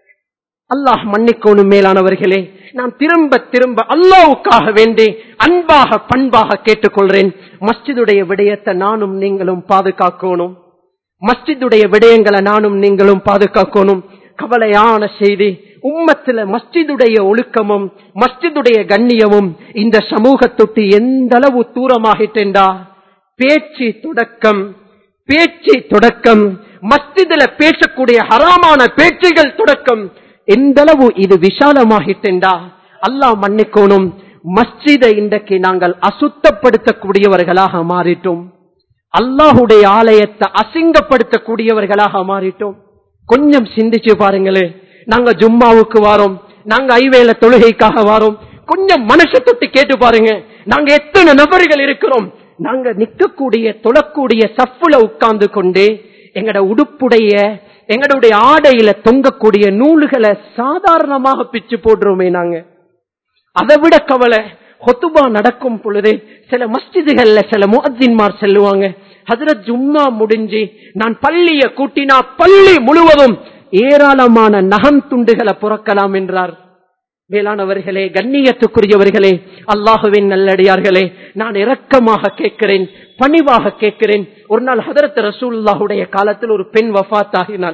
Speaker 1: அல்லாஹ் மன்னிக்கோணும் மேலானவர்களே நான் திரும்ப திரும்ப அல்லாவுக்காக வேண்டி அன்பாக பண்பாக கேட்டுக்கொள்றேன் மஸ்ஜிதுடைய விடயத்தை நானும் நீங்களும் பாதுகாக்கணும் மஸ்ஜிதுடைய விடயங்களை நானும் நீங்களும் பாதுகாக்கணும் கவலையான செய்தி உம்மத்துல மஸ்ஜிதுடைய ஒழுக்கமும் மஸ்ஜிதுடைய கண்ணியமும் இந்த சமூகத்தொட்டு எந்த அளவு தூரமாகிட்டேண்டா பேச்சு தொடக்கம் பேச்சு தொடக்கம் மஸ்ஜிதுல பேசக்கூடிய ஹராமான பேச்சுகள் தொடக்கம் எந்த அளவு இது விசாலமாகிட்டேண்டா அல்லாஹ் மன்னிக்கோணும் மஸ்ஜிதை இன்றைக்கு நாங்கள் அசுத்தப்படுத்தக்கூடியவர்களாக மாறிட்டோம் அல்லாஹுடைய ஆலயத்தை அசிங்கப்படுத்தக்கூடியவர்களாக மாறிட்டோம் கொஞ்சம் சிந்திச்சு பாருங்களே நாங்க ஜும்மாவுக்கு வாரோம் நாங்க ஐவேல தொழுகைக்காக வாரோம் கொஞ்சம் மனசை தொட்டு கேட்டு பாருங்க நாங்க எத்தனை நபர்கள் இருக்கிறோம் நாங்க நிக்கக்கூடிய தொழக்கூடிய சப்புல உட்கார்ந்து கொண்டு எங்கட உடுப்புடைய எங்களுடைய ஆடையில தொங்கக்கூடிய நூல்களை சாதாரணமாக பிச்சு போடுறோமே நாங்க அதை விட கவலை ஹொத்துபா நடக்கும் பொழுது சில மஸ்ஜிதுகள்ல சில முஅத்தின்மார் செல்லுவாங்க ஹஜரத் ஜும்மா முடிஞ்சு நான் பள்ளிய கூட்டினா பள்ளி முழுவதும் ஏராளமான நகம் துண்டுகளை புறக்கலாம் என்றார் வேளாணவர்களே கண்ணியத்துக்குரியவர்களே அல்லாஹுவின் நல்லடியார்களே நான் இரக்கமாக கேட்கிறேன் பணிவாக கேட்கிறேன் ஒரு நாள் ஹதரத் ரசூல்லாவுடைய காலத்தில் ஒரு பெண் வஃத் ஆகினாள்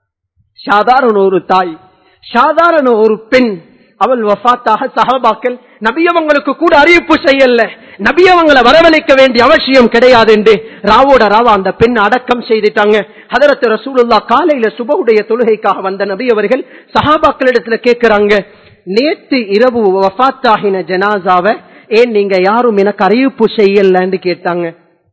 Speaker 1: சாதாரண ஒரு தாய் சாதாரண ஒரு பெண் அவள் வஃத்தாக சஹாபாக்கள் நபியவங்களுக்கு கூட அறிவிப்பு செய்யல நபியவங்களை வரவழைக்க வேண்டிய அவசியம் கிடையாது என்று ராவோட ராவா அந்த பெண் அடக்கம் செய்துட்டாங்க ஹதரத் ரசூலுல்லா காலையில சுபவுடைய தொழுகைக்காக வந்த நபி அவர்கள் சஹாபாக்களிடத்துல கேட்கிறாங்க நேற்று இரவு வஃத்தாகின ஜனாசாவை ஏன் நீங்க யாரும் எனக்கு அறிவிப்பு செய்யலன்னு கேட்டாங்க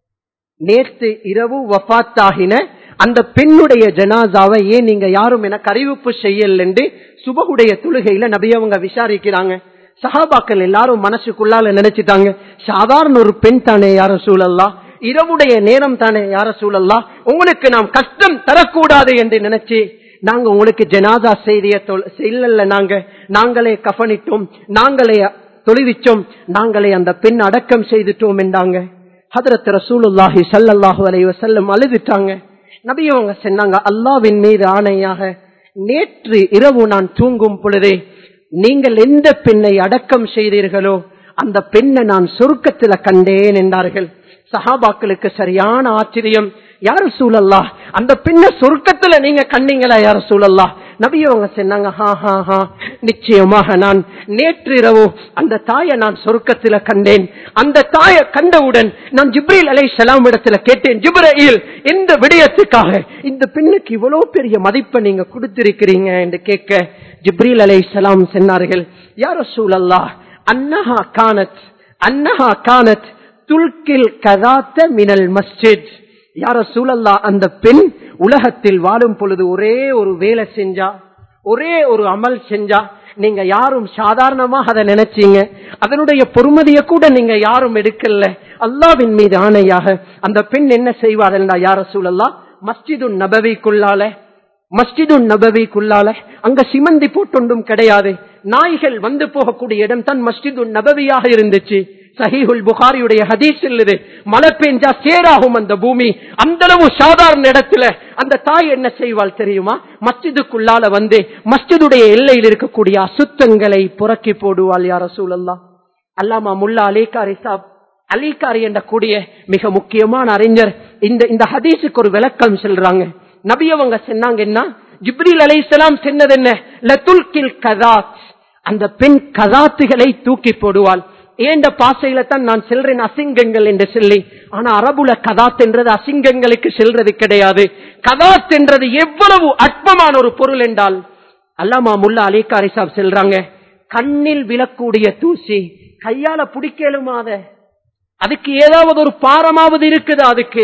Speaker 1: நேற்று இரவு வஃத்தாகின அந்த பெண்ணுடைய ஜனாசாவை ஏன் நீங்க யாரும் எனக்கு அறிவிப்பு செய்யல என்று சுபகுடைய தொழுகையில நபியவங்க விசாரிக்கிறாங்க சஹாபாக்கள் எல்லாரும் மனசுக்குள்ளால நினைச்சிட்டாங்க சாதாரண ஒரு பெண் தானே யார சூழல்லா இரவுடைய நேரம் தானே யார சூழல்லா உங்களுக்கு நாம் கஷ்டம் தரக்கூடாது என்று நினைச்சு நாங்க உங்களுக்கு ஜனாதா செய்திய இல்லல்ல நாங்க நாங்களே கஃனிட்டோம் நாங்களே தொழுவிச்சோம் நாங்களே அந்த பெண் அடக்கம் செய்துட்டோம் என்றாங்க ஹதரத் ரசூலுல்லாஹி சல்லல்லாஹு அலைஹி வஸல்லம் அழுதுட்டாங்க நபியவங்க சொன்னாங்க அல்லாவின் மீது ஆணையாக நேற்று இரவு நான் தூங்கும் பொழுதே நீங்கள் எந்த பெண்ணை அடக்கம் செய்தீர்களோ அந்த பெண்ணை நான் சொருக்கத்துல கண்டேன் என்றார்கள் சஹாபாக்களுக்கு சரியான ஆச்சரியம் யார சூழல்லா அந்த பெண்ணை சொர்க்கத்துல நீங்க கண்டீங்களா யார சூழல்லா நபியவங்க சொன்னாங்க ஹா ஹா ஹா நிச்சயமாக நான் நேற்று இரவு அந்த தாயை நான் சொர்க்கத்துல கண்டேன் அந்த தாயை கண்டவுடன் நான் ஜிப்ரீல் அலை சலாம் இடத்துல கேட்டேன் ஜிப்ரீல் எந்த விடயத்துக்காக இந்த பெண்ணுக்கு இவ்வளவு பெரிய மதிப்பை நீங்க கொடுத்திருக்கிறீங்க என்று கேட்க ஜிப்ரீல் அலை சலாம் சொன்னார்கள் யார சூழல்லா அன்னஹா கானத் அன்னஹா கானத் துல்கில் கதாத்த மினல் மஸ்ஜித் யார சூழல்லா அந்த பெண் உலகத்தில் வாழும் பொழுது ஒரே ஒரு வேலை செஞ்சா ஒரே ஒரு அமல் செஞ்சா நீங்க யாரும் சாதாரணமாக அதை நினைச்சீங்க அதனுடைய பொறுமதியை கூட நீங்க யாரும் எடுக்கல அல்லாவின் மீது ஆணையாக அந்த பெண் என்ன செய்வார்கள் யார சூழல்லா மஸ்ஜிது நபவிக்குள்ளால மஸ்ஜிது நபவிக்குள்ளால அங்க சிமந்தி போட்டொன்றும் கிடையாது நாய்கள் வந்து போகக்கூடிய இடம் தான் மஸ்ஜிது நபவியாக இருந்துச்சு சஹீஹுல் புகாரியுடைய ஹதீஸ் இல்லது மழை பெஞ்சா சேராகும் அந்த பூமி அந்த அளவு சாதாரண இடத்துல அந்த தாய் என்ன செய்வாள் தெரியுமா மஸ்ஜிதுக்குள்ளால வந்து மஸ்ஜிதுடைய எல்லையில் இருக்கக்கூடிய அசுத்தங்களை புறக்கி போடுவாள் யார சூழல்லா அல்லாமா முல்லா அலிகாரி சாப் அலிகாரி என்ற கூடிய மிக முக்கியமான அறிஞர் இந்த இந்த ஹதீஸுக்கு ஒரு விளக்கம் சொல்றாங்க நபியவங்க சொன்னாங்க என்ன ஜிப்ரில் அலை இஸ்லாம் சொன்னது என்ன லத்துல்கில் கதாத் அந்த பெண் கதாத்துகளை தூக்கி போடுவாள் ஏண்ட பாசையில தான் நான் செல்றேன் அசிங்கங்கள் என்று சொல்லி ஆனா அரபுல கதாத் என்றது அசிங்கங்களுக்கு செல்றது கிடையாது கதாத் என்றது எவ்வளவு அற்பமான ஒரு பொருள் என்றால் அல்லாமா முல்லா அலிகாரி சாப் செல்றாங்க கண்ணில் விழக்கூடிய தூசி கையால பிடிக்கலுமாத அதுக்கு ஏதாவது ஒரு பாரமாவது இருக்குதா அதுக்கு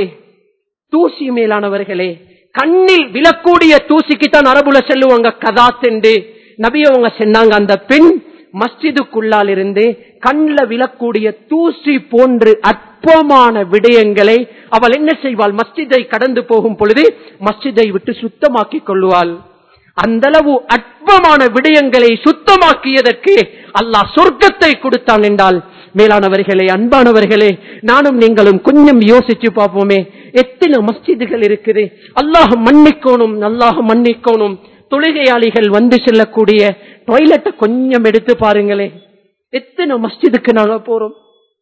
Speaker 1: தூசி மேலானவர்களே கண்ணில் விழக்கூடிய தூசிக்கு தான் அரபுல செல்லுவாங்க கதாத் என்று நபியவங்க சொன்னாங்க அந்த பெண் மஸ்ஜிதுக்குள்ளால் இருந்து கண்ணில் விழக்கூடிய தூசி போன்று அற்பமான விடயங்களை அவள் என்ன செய்வாள் மஸ்ஜிதை கடந்து போகும் பொழுது மஸ்ஜிதை விட்டு சுத்தமாக்கி கொள்வாள் அந்த அளவு அற்பமான விடயங்களை சுத்தமாக்கியதற்கு அல்லாஹ் சொர்க்கத்தை கொடுத்தான் என்றால் மேலானவர்களே அன்பானவர்களே நானும் நீங்களும் கொஞ்சம் யோசிச்சு பார்ப்போமே எத்தனை மஸ்ஜிதுகள் இருக்குது அல்லாஹ் மன்னிக்கணும் அல்லாஹ் மன்னிக்கணும் தொழுகையாளிகள் வந்து செல்லக்கூடிய டாய்லெட்டை கொஞ்சம் எடுத்து பாருங்களே எத்தனை மஸ்ஜிதுக்கு நாங்க போறோம்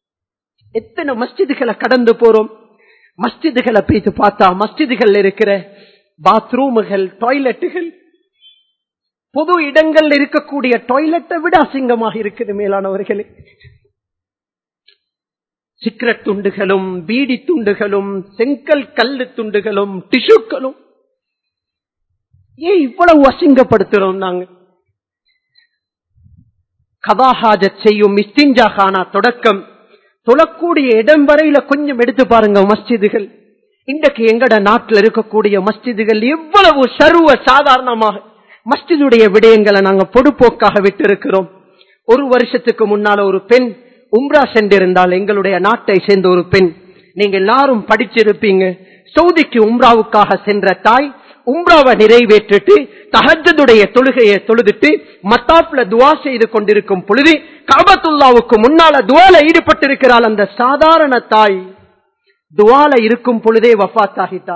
Speaker 1: எத்தனை மஸ்ஜிதுகளை கடந்து போறோம் மஸ்ஜிதுகளை போய்த்து பார்த்தா மஸ்ஜிதுகள் இருக்கிற பாத்ரூமுகள் டாய்லெட்டுகள் பொது இடங்கள் இருக்கக்கூடிய டாய்லெட்டை விட அசிங்கமாக இருக்குது மேலானவர்களே சிகரெட் துண்டுகளும் பீடி துண்டுகளும் செங்கல் கல்லு துண்டுகளும் டிஷ்யூக்களும் ஏன் இவ்வளவு அசிங்கப்படுத்துறோம் நாங்க கதாஹாஜத் செய்யும் இஸ்தின்ஜா கானா தொடக்கம் தொழக்கூடிய இடம் வரையில கொஞ்சம் எடுத்து பாருங்க மஸ்ஜிதுகள் இன்றைக்கு எங்கட நாட்டில் இருக்கக்கூடிய மஸ்ஜிதுகள் எவ்வளவு சர்வ சாதாரணமாக மஸ்ஜிதுடைய விடயங்களை நாங்க பொடுப்போக்காக விட்டிருக்கிறோம் ஒரு வருஷத்துக்கு முன்னால ஒரு பெண் உம்ரா சென்றிருந்தால் எங்களுடைய நாட்டை சேர்ந்த ஒரு பெண் நீங்க எல்லாரும் படிச்சிருப்பீங்க சவுதிக்கு உம்ராவுக்காக சென்ற தாய் உம்ராவை நிறைவேற்றிட்டு தஹஜதுடைய தொழுகையை தொழுதுட்டு மத்தாப்ல துவா செய்து கொண்டிருக்கும் பொழுது காபத்துல்லாவுக்கு முன்னால துவால ஈடுபட்டிருக்கிறாள் அந்த சாதாரண தாய் துவால இருக்கும் பொழுதே வஃத் ஆகிட்டா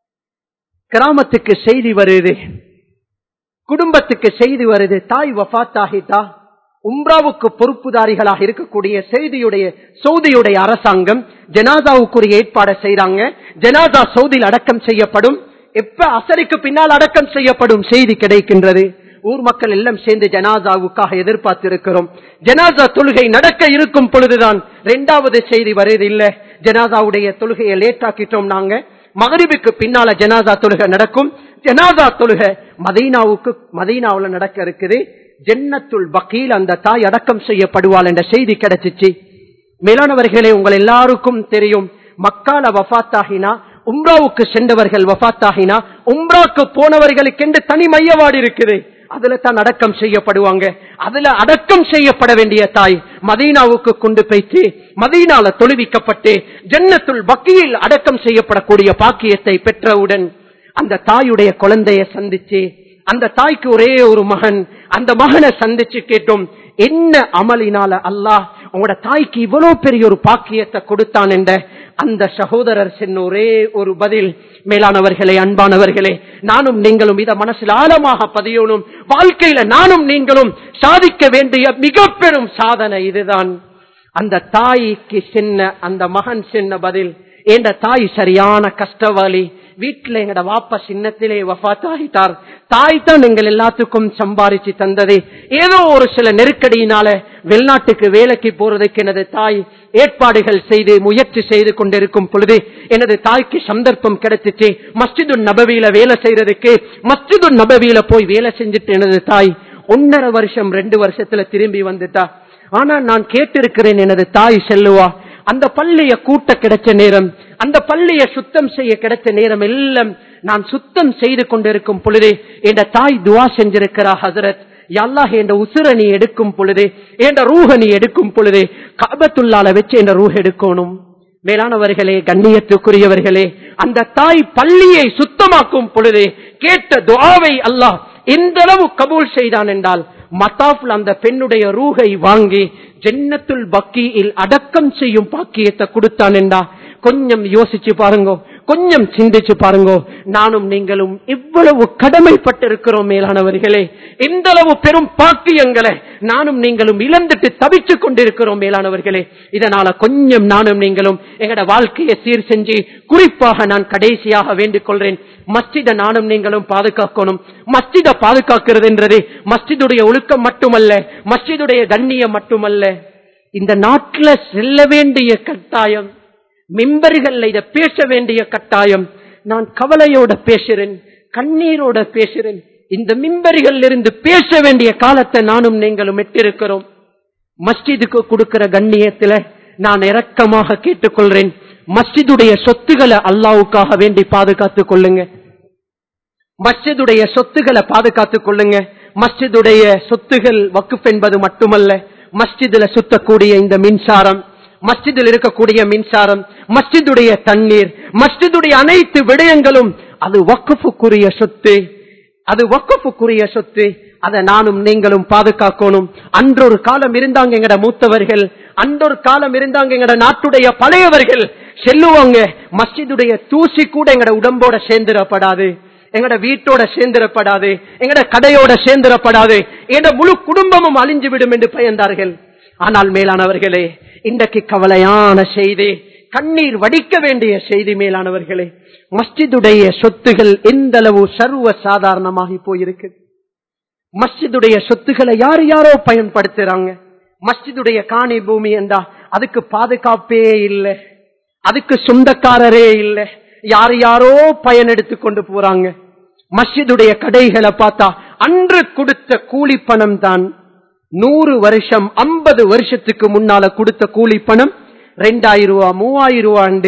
Speaker 1: கிராமத்துக்கு செய்தி வருது குடும்பத்துக்கு செய்தி வருது தாய் வஃத் ஆகிட்டா உம்ராவுக்கு பொறுப்புதாரிகளாக இருக்கக்கூடிய செய்தியுடைய சவுதியுடைய அரசாங்கம் ஜனாதாவுக்குரிய ஏற்பாடை செய்யறாங்க ஜனாதா சவுதியில் அடக்கம் செய்யப்படும் எப்ப அசரிக்கு பின்னால் அடக்கம் செய்யப்படும் செய்தி கிடைக்கின்றது ஊர் மக்கள் எல்லாம் சேர்ந்து ஜனாதாவுக்காக எதிர்பார்த்திருக்கிறோம் ஜனாதா தொழுகை நடக்க இருக்கும் பொழுதுதான் இரண்டாவது செய்தி வருது இல்ல ஜனாதாவுடைய தொழுகையை லேட் ஆக்கிட்டோம் நாங்க மகரிபுக்கு பின்னால ஜனாதா தொழுகை நடக்கும் ஜனாதா தொழுகை மதீனாவுக்கு மதீனாவுல நடக்க இருக்குது ஜென்னத்துல் பக்கீல் அந்த தாய் அடக்கம் செய்யப்படுவாள் என்ற செய்தி கிடைச்சிச்சு மேலானவர்களே உங்கள் எல்லாருக்கும் தெரியும் மக்கால வஃத்தாகினா உம்ராவுக்கு சென்றவர்கள் வஃத்தாகினா உம்ராக்கு போனவர்களுக்கு என்று தனி மையவாடு இருக்குது அதுல தான் அடக்கம் செய்யப்படுவாங்க அதுல அடக்கம் செய்யப்பட வேண்டிய தாய் மதீனாவுக்கு கொண்டு போய்த்து மதீனால தொழுவிக்கப்பட்டு ஜன்னத்துள் பக்கியில் அடக்கம் செய்யப்படக்கூடிய பாக்கியத்தை பெற்றவுடன் அந்த தாயுடைய குழந்தைய சந்திச்சு அந்த தாய்க்கு ஒரே ஒரு மகன் அந்த மகனை சந்திச்சு கேட்டோம் என்ன அமலினால அல்லாஹ் உங்களோட தாய்க்கு இவ்வளவு பெரிய ஒரு பாக்கியத்தை கொடுத்தான் என்ற அந்த சகோதரர் சென்ன ஒரே ஒரு பதில் மேலானவர்களே அன்பானவர்களே நானும் நீங்களும் இத மனசில் ஆழமாக பதியணும் வாழ்க்கையில நானும் நீங்களும் சாதிக்க வேண்டிய மிக பெரும் சாதனை இதுதான் அந்த தாய்க்கு சின்ன அந்த மகன் சின்ன பதில் என்ற தாய் சரியான கஷ்டவாளி வீட்டுல எங்கட வாப்பா சின்னத்திலே வஃத்தாகிட்டார் தாய் தான் எங்கள் எல்லாத்துக்கும் சம்பாரிச்சு தந்தது ஏதோ ஒரு சில நெருக்கடியினால வெளிநாட்டுக்கு வேலைக்கு போறதுக்கு எனது தாய் ஏற்பாடுகள் செய்து முயற்சி செய்து கொண்டிருக்கும் பொழுது எனது தாய்க்கு சந்தர்ப்பம் கிடைச்சிச்சு மஸ்ஜிது நபவியில வேலை செய்யறதுக்கு மஸ்ஜிது நபவியில போய் வேலை செஞ்சுட்டு எனது தாய் ஒன்னரை வருஷம் ரெண்டு வருஷத்துல திரும்பி வந்துட்டா ஆனா நான் கேட்டிருக்கிறேன் எனது தாய் செல்லுவா அந்த பள்ளிய கூட்ட கிடைச்ச நேரம் அந்த பள்ளிய சுத்தம் செய்ய கிடைச்ச நேரம் எல்லாம் நான் சுத்தம் செய்து கொண்டிருக்கும் பொழுது என் தாய் துவா செஞ்சிருக்கிறா ஹசரத் அல்லாஹ் என்ற உசுர நீ எடுக்கும் பொழுது என்ற ரூஹ நீ எடுக்கும் பொழுது காபத்துள்ளால வச்சு என்ற ரூஹ் எடுக்கணும் மேலானவர்களே கண்ணியத்துக்குரியவர்களே அந்த தாய் பள்ளியை சுத்தமாக்கும் பொழுது கேட்ட துவாவை அல்லாஹ் எந்த அளவு கபூல் செய்தான் என்றால் மத்தாப்ல அந்த பெண்ணுடைய ரூகை வாங்கி ஜென்னத்துல் பக்கியில் அடக்கம் செய்யும் பாக்கியத்தை கொடுத்தான் என்றா கொஞ்சம் யோசிச்சு பாருங்க கொஞ்சம் சிந்திச்சு பாருங்க நானும் நீங்களும் இவ்வளவு கடமைப்பட்டிருக்கிறோம் மேலானவர்களே எந்த அளவு பெரும் பாக்கியங்களை நானும் நீங்களும் இழந்துட்டு தவிச்சு கொண்டிருக்கிறோம் மேலானவர்களே இதனால கொஞ்சம் நானும் நீங்களும் எங்கட வாழ்க்கையை சீர் செஞ்சு குறிப்பாக நான் கடைசியாக வேண்டிக் கொள்றேன் மஸ்ஜித நானும் நீங்களும் பாதுகாக்கணும் மஸ்ஜித பாதுகாக்கிறது என்றது மஸ்ஜிதுடைய ஒழுக்கம் மட்டுமல்ல மஸ்ஜிதுடைய கண்ணியம் மட்டுமல்ல இந்த நாட்டில் செல்ல வேண்டிய கட்டாயம் மிம்பர்கள்ல இத பேச வேண்டிய கட்டாயம் நான் கவலையோட பேசுறேன் கண்ணீரோட பேசுறேன் இந்த மிம்பர்கள் இருந்து பேச வேண்டிய காலத்தை நானும் நீங்களும் எட்டிருக்கிறோம் மஸ்ஜிதுக்கு கொடுக்கிற கண்ணியத்துல நான் இரக்கமாக கேட்டுக்கொள்றேன் மஸ்ஜிதுடைய சொத்துக்களை அல்லாவுக்காக வேண்டி பாதுகாத்துக் கொள்ளுங்க மஸ்ஜிதுடைய சொத்துக்களை பாதுகாத்துக் கொள்ளுங்க மஸ்ஜிதுடைய சொத்துகள் வக்குப் என்பது மட்டுமல்ல மஸ்ஜிதுல சுத்தக்கூடிய இந்த மின்சாரம் மஸ்ஜிதில் இருக்கக்கூடிய மின்சாரம் மஸ்ஜிதுடைய தண்ணீர் மஸ்ஜிதுடைய அனைத்து விடயங்களும் அது வக்குப்புக்குரிய சொத்து அது வக்குப்புக்குரிய சொத்து அதை நானும் நீங்களும் பாதுகாக்கணும் அன்றொரு காலம் இருந்தாங்க எங்கட மூத்தவர்கள் அன்றொரு காலம் இருந்தாங்க எங்கட நாட்டுடைய பழையவர்கள் செல்லுவாங்க மஸ்ஜிதுடைய தூசி கூட எங்கட உடம்போட சேர்ந்திடப்படாது எங்கட வீட்டோட சேர்ந்திடப்படாது எங்கட கடையோட சேர்ந்திடப்படாது எங்கட முழு குடும்பமும் அழிஞ்சு விடும் என்று பயந்தார்கள் ஆனால் மேலானவர்களே இன்றைக்கு கவலையான செய்தி கண்ணீர் வடிக்க வேண்டிய செய்தி மேலானவர்களே மஸ்ஜிதுடைய சொத்துகள் எந்த அளவு சர்வ சாதாரணமாகி போயிருக்கு மஸ்ஜிதுடைய சொத்துக்களை யார் யாரோ பயன்படுத்துறாங்க மஸ்ஜிதுடைய காணி பூமி என்றா அதுக்கு பாதுகாப்பே இல்லை அதுக்கு சொந்தக்காரரே இல்லை யார் யாரோ பயன் எடுத்து கொண்டு போறாங்க மஸ்ஜிதுடைய கடைகளை பார்த்தா அன்று கொடுத்த கூலி பணம் தான் நூறு வருஷம் ஐம்பது வருஷத்துக்கு முன்னால கொடுத்த கூலி பணம் ரெண்டாயிரம் ரூபா மூவாயிரம் ரூபாண்டு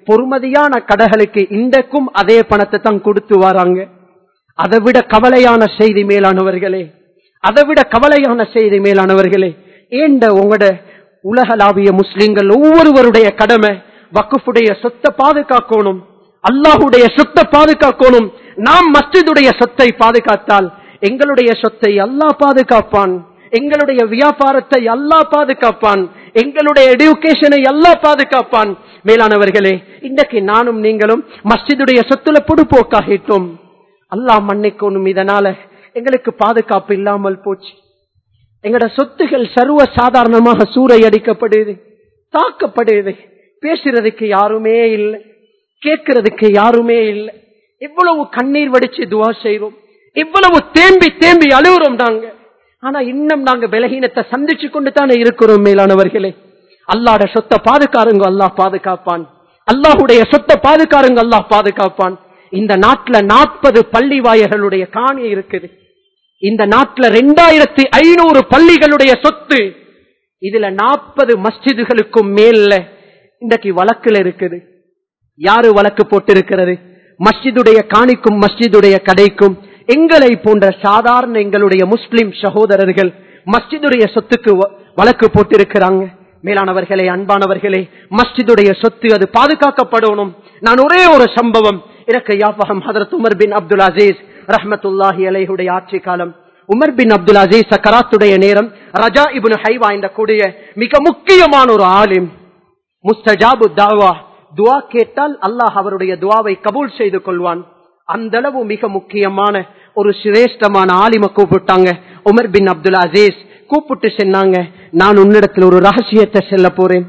Speaker 1: பொறுமதியான கடைகளுக்கு இன்றைக்கும் அதே பணத்தை தான் கொடுத்து வராங்க அதை விட கவலையான செய்தி மேலானவர்களே அதை விட கவலையான செய்தி மேலானவர்களே ஏண்ட உங்களோட உலகளாவிய முஸ்லிம்கள் ஒவ்வொருவருடைய கடமை வக்குஃபுடைய சொத்தை பாதுகாக்கணும் அல்லாஹுடைய சொத்தை பாதுகாக்கணும் நாம் மஸ்ஜிதுடைய சொத்தை பாதுகாத்தால் எங்களுடைய சொத்தை அல்லாஹ் பாதுகாப்பான் எங்களுடைய வியாபாரத்தை அல்லாஹ் பாதுகாப்பான் எங்களுடைய எடுகேஷனை அல்லாஹ் பாதுகாப்பான் மேலானவர்களே இன்றைக்கு நானும் நீங்களும் மஸ்ஜிதுடைய சொத்துல பொடுப்போக்காகிட்டோம் அல்லாஹ் மன்னிக்கணும் இதனால எங்களுக்கு பாதுகாப்பு இல்லாமல் போச்சு எங்கட சொத்துகள் சர்வ சாதாரணமாக சூறையடிக்கப்படுது தாக்கப்படுது பேசுறதுக்கு யாருமே இல்லை கேட்கறதுக்கு யாருமே இல்லை இவ்வளவு கண்ணீர் வடிச்சு துவா செய்றோம் இவ்வளவு தேம்பி தேம்பி அழுகுறோம் நாங்க ஆனா இன்னும் நாங்க பலகீனத்தை சந்திச்சு கொண்டு தானே இருக்கிறோம் மேலானவர்களே அல்லாட சொத்தை பாதுகாருங்க அல்லாஹ் பாதுகாப்பான் அல்லாஹுடைய சொத்தை பாதுகாருங்க அல்லாஹ் பாதுகாப்பான் இந்த நாட்டுல நாற்பது பள்ளி வாயர்களுடைய காணி இருக்குது இந்த நாட்டுல ரெண்டாயிரத்தி ஐநூறு பள்ளிகளுடைய சொத்து இதுல நாற்பது மஸ்ஜிதுகளுக்கும் மேல இன்றைக்கு வழக்குல இருக்குது யாரு வழக்கு போட்டிருக்கிறது மஸ்ஜிதுடைய காணிக்கும் மஸ்ஜிதுடைய கடைக்கும் எங்களை போன்ற சாதாரண எங்களுடைய முஸ்லிம் சகோதரர்கள் மஸ்ஜிதுடைய சொத்துக்கு வ- வழக்கு போட்டிருக்கிறாங்க மேலானவர்களே அன்பானவர்களே மஸ்ஜிதுடைய சொத்து அது பாதுகாக்கப்படணும் நான் ஒரே ஒரு சம்பவம் எனக்கு யாபகம் ஹதரத் உமர் பின் அப்துல் அசீஸ் ரஹ்மத்துல்லாஹி அலைஹுடைய ஆட்சி காலம் உமர் பின் அப்துல் அசீஸ் சக்கராத்துடைய நேரம் ரஜா இப்னு ஹைவா இந்த கூடிய மிக முக்கியமான ஒரு ஆலிம் முஸ்தஜாபு தாவா துவா கேட்டால் அல்லாஹ் அவருடைய துவாவை கபூல் செய்து கொள்வான் அந்த அளவு மிக முக்கியமான ஒரு சிரேஷ்டமான ஆலிம கூப்பிட்டாங்க உமர் பின் அப்துல் அசீஸ் கூப்பிட்டு சொன்னாங்க நான் உன்னிடத்தில் ஒரு ரகசியத்தை செல்ல போறேன்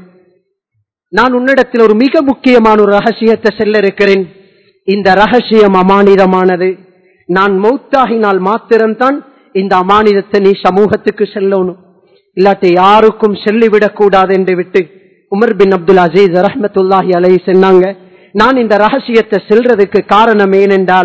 Speaker 1: நான் உன்னிடத்தில் ஒரு மிக முக்கியமான ஒரு ரகசியத்தை செல்ல இருக்கிறேன் இந்த ரகசியம் அமானிதமானது நான் மௌத்தாகினால் மாத்திரம்தான் இந்த அமானிதத்தை நீ சமூகத்துக்கு செல்லணும் இல்லாட்டி யாருக்கும் சொல்லிவிடக் கூடாது என்று விட்டு உமர் பின் அப்துல் அசீஸ் ரஹமத்துல்லாஹி அலை சொன்னாங்க நான் இந்த ரகசியத்தை செல்றதுக்கு காரணம் ஏனென்றால்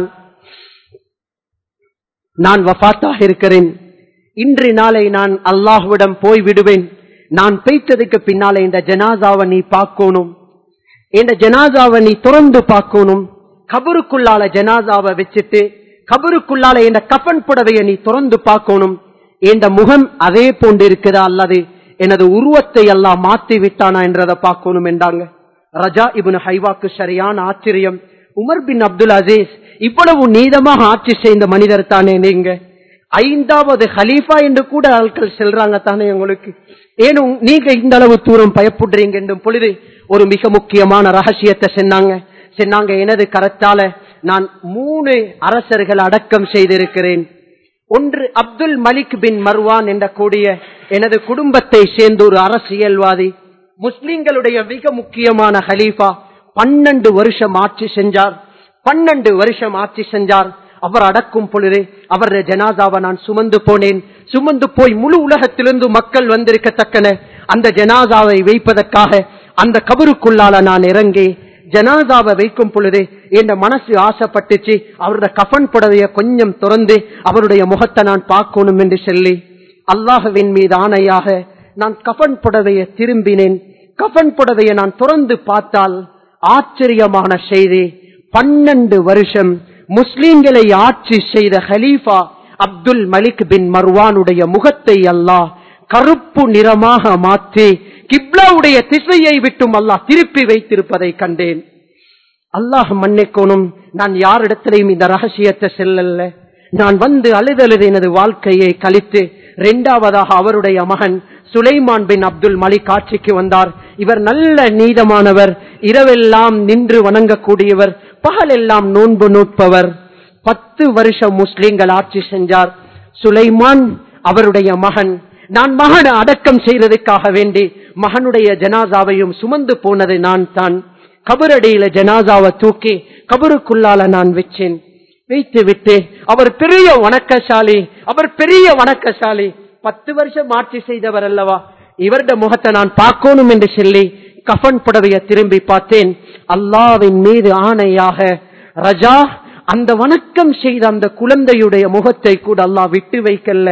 Speaker 1: நான் வஃபாத்தாக இருக்கிறேன் இன்று நாளை நான் அல்லாஹ்விடம் போய் விடுவேன் நான் பெய்த்ததுக்கு பின்னாலே இந்த ஜனாசாவை நீ பார்க்கணும் இந்த ஜனாசாவை நீ திறந்து பார்க்கணும் கபருக்குள்ளால ஜனாசாவை வச்சுட்டு கபருக்குள்ளால இந்த கஃன் புடவையை நீ திறந்து பார்க்கணும் இந்த முகம் அதே போன்று இருக்குதா அல்லது எனது உருவத்தை எல்லாம் மாத்தி விட்டானா என்றதை பார்க்கணும் என்றாங்க ரஜா இப்னு ஹைவாக்கு சரியான ஆச்சரியம் உமர் பின் அப்துல் அசீஸ் இவ்வளவு நீதமாக ஆட்சி செய்த மனிதர் தானே நீங்க ஐந்தாவது ஹலீஃபா என்று கூட ஆட்கள் செல்றாங்க தானே உங்களுக்கு ஏனும் நீங்க இந்த அளவு தூரம் பயப்படுறீங்க என்றும் பொழுது ஒரு மிக முக்கியமான ரகசியத்தை சொன்னாங்க சொன்னாங்க எனது கரத்தால நான் மூணு அரசர்கள் அடக்கம் செய்திருக்கிறேன் ஒன்று அப்துல் மலிக் பின் மர்வான் என்ற கூடிய எனது குடும்பத்தை சேர்ந்த ஒரு அரசியல்வாதி முஸ்லிம்களுடைய மிக முக்கியமான ஹலீஃபா பன்னெண்டு வருஷம் ஆட்சி செஞ்சார் பன்னெண்டு வருஷம் ஆட்சி செஞ்சார் அவர் அடக்கும் பொழுது அவருடைய ஜனாதாவை நான் சுமந்து போனேன் சுமந்து போய் முழு உலகத்திலிருந்து மக்கள் வந்திருக்கத்தக்கன அந்த ஜனாதாவை வைப்பதற்காக அந்த கபருக்குள்ளால நான் இறங்கி ஜனாதாவை வைக்கும் பொழுது என் மனசு ஆசைப்பட்டுச்சு அவருடைய கஃன் புடவைய கொஞ்சம் திறந்து அவருடைய முகத்தை நான் பார்க்கணும் என்று சொல்லி அல்லாஹுவின் மீது ஆணையாக நான் கஃன் புடவையை திரும்பினேன் கஃன் புடவையை நான் திறந்து பார்த்தால் ஆச்சரியமான செய்தி பன்னெண்டு வருஷம் முஸ்லிம்களை ஆட்சி செய்த ஹலீஃபா அப்துல் மலிக் பின் மர்வானுடைய முகத்தை அல்லாஹ் கருப்பு நிறமாக மாற்றி கிப்லாவுடைய திசையை விட்டும் அல்லாஹ் திருப்பி வைத்திருப்பதை கண்டேன் அல்லாஹ் மன்னிக்கணும் நான் யாரிடத்திலையும் இந்த ரகசியத்தை செல்லல்ல நான் வந்து அழுதழுது எனது வாழ்க்கையை கழித்து இரண்டாவதாக அவருடைய மகன் சுலைமான் பின் அப்துல் மலிக் ஆட்சிக்கு வந்தார் இவர் நல்ல நீதமானவர் இரவெல்லாம் நின்று வணங்கக்கூடியவர் பகலெல்லாம் நோன்பு நோட்பவர் பத்து வருஷம் முஸ்லிம்கள் ஆட்சி செஞ்சார் சுலைமான் அவருடைய மகன் நான் மகனை அடக்கம் செய்யறதுக்காக வேண்டி மகனுடைய ஜனாசாவையும் சுமந்து போனது நான் தான் கபரடியில ஜனாசாவை தூக்கி கபருக்குள்ளால நான் வச்சேன் வைத்து விட்டு அவர் பெரிய வணக்கசாலி அவர் பெரிய வணக்கசாலி பத்து வருஷம் ஆட்சி செய்தவர் அல்லவா இவருடைய முகத்தை நான் பார்க்கணும் என்று சொல்லி கஃன் புடவைய திரும்பி பார்த்தேன் அல்லாவின் மீது ஆணையாக ரஜா அந்த வணக்கம் செய்த அந்த குழந்தையுடைய முகத்தை கூட அல்லாஹ் விட்டு வைக்கல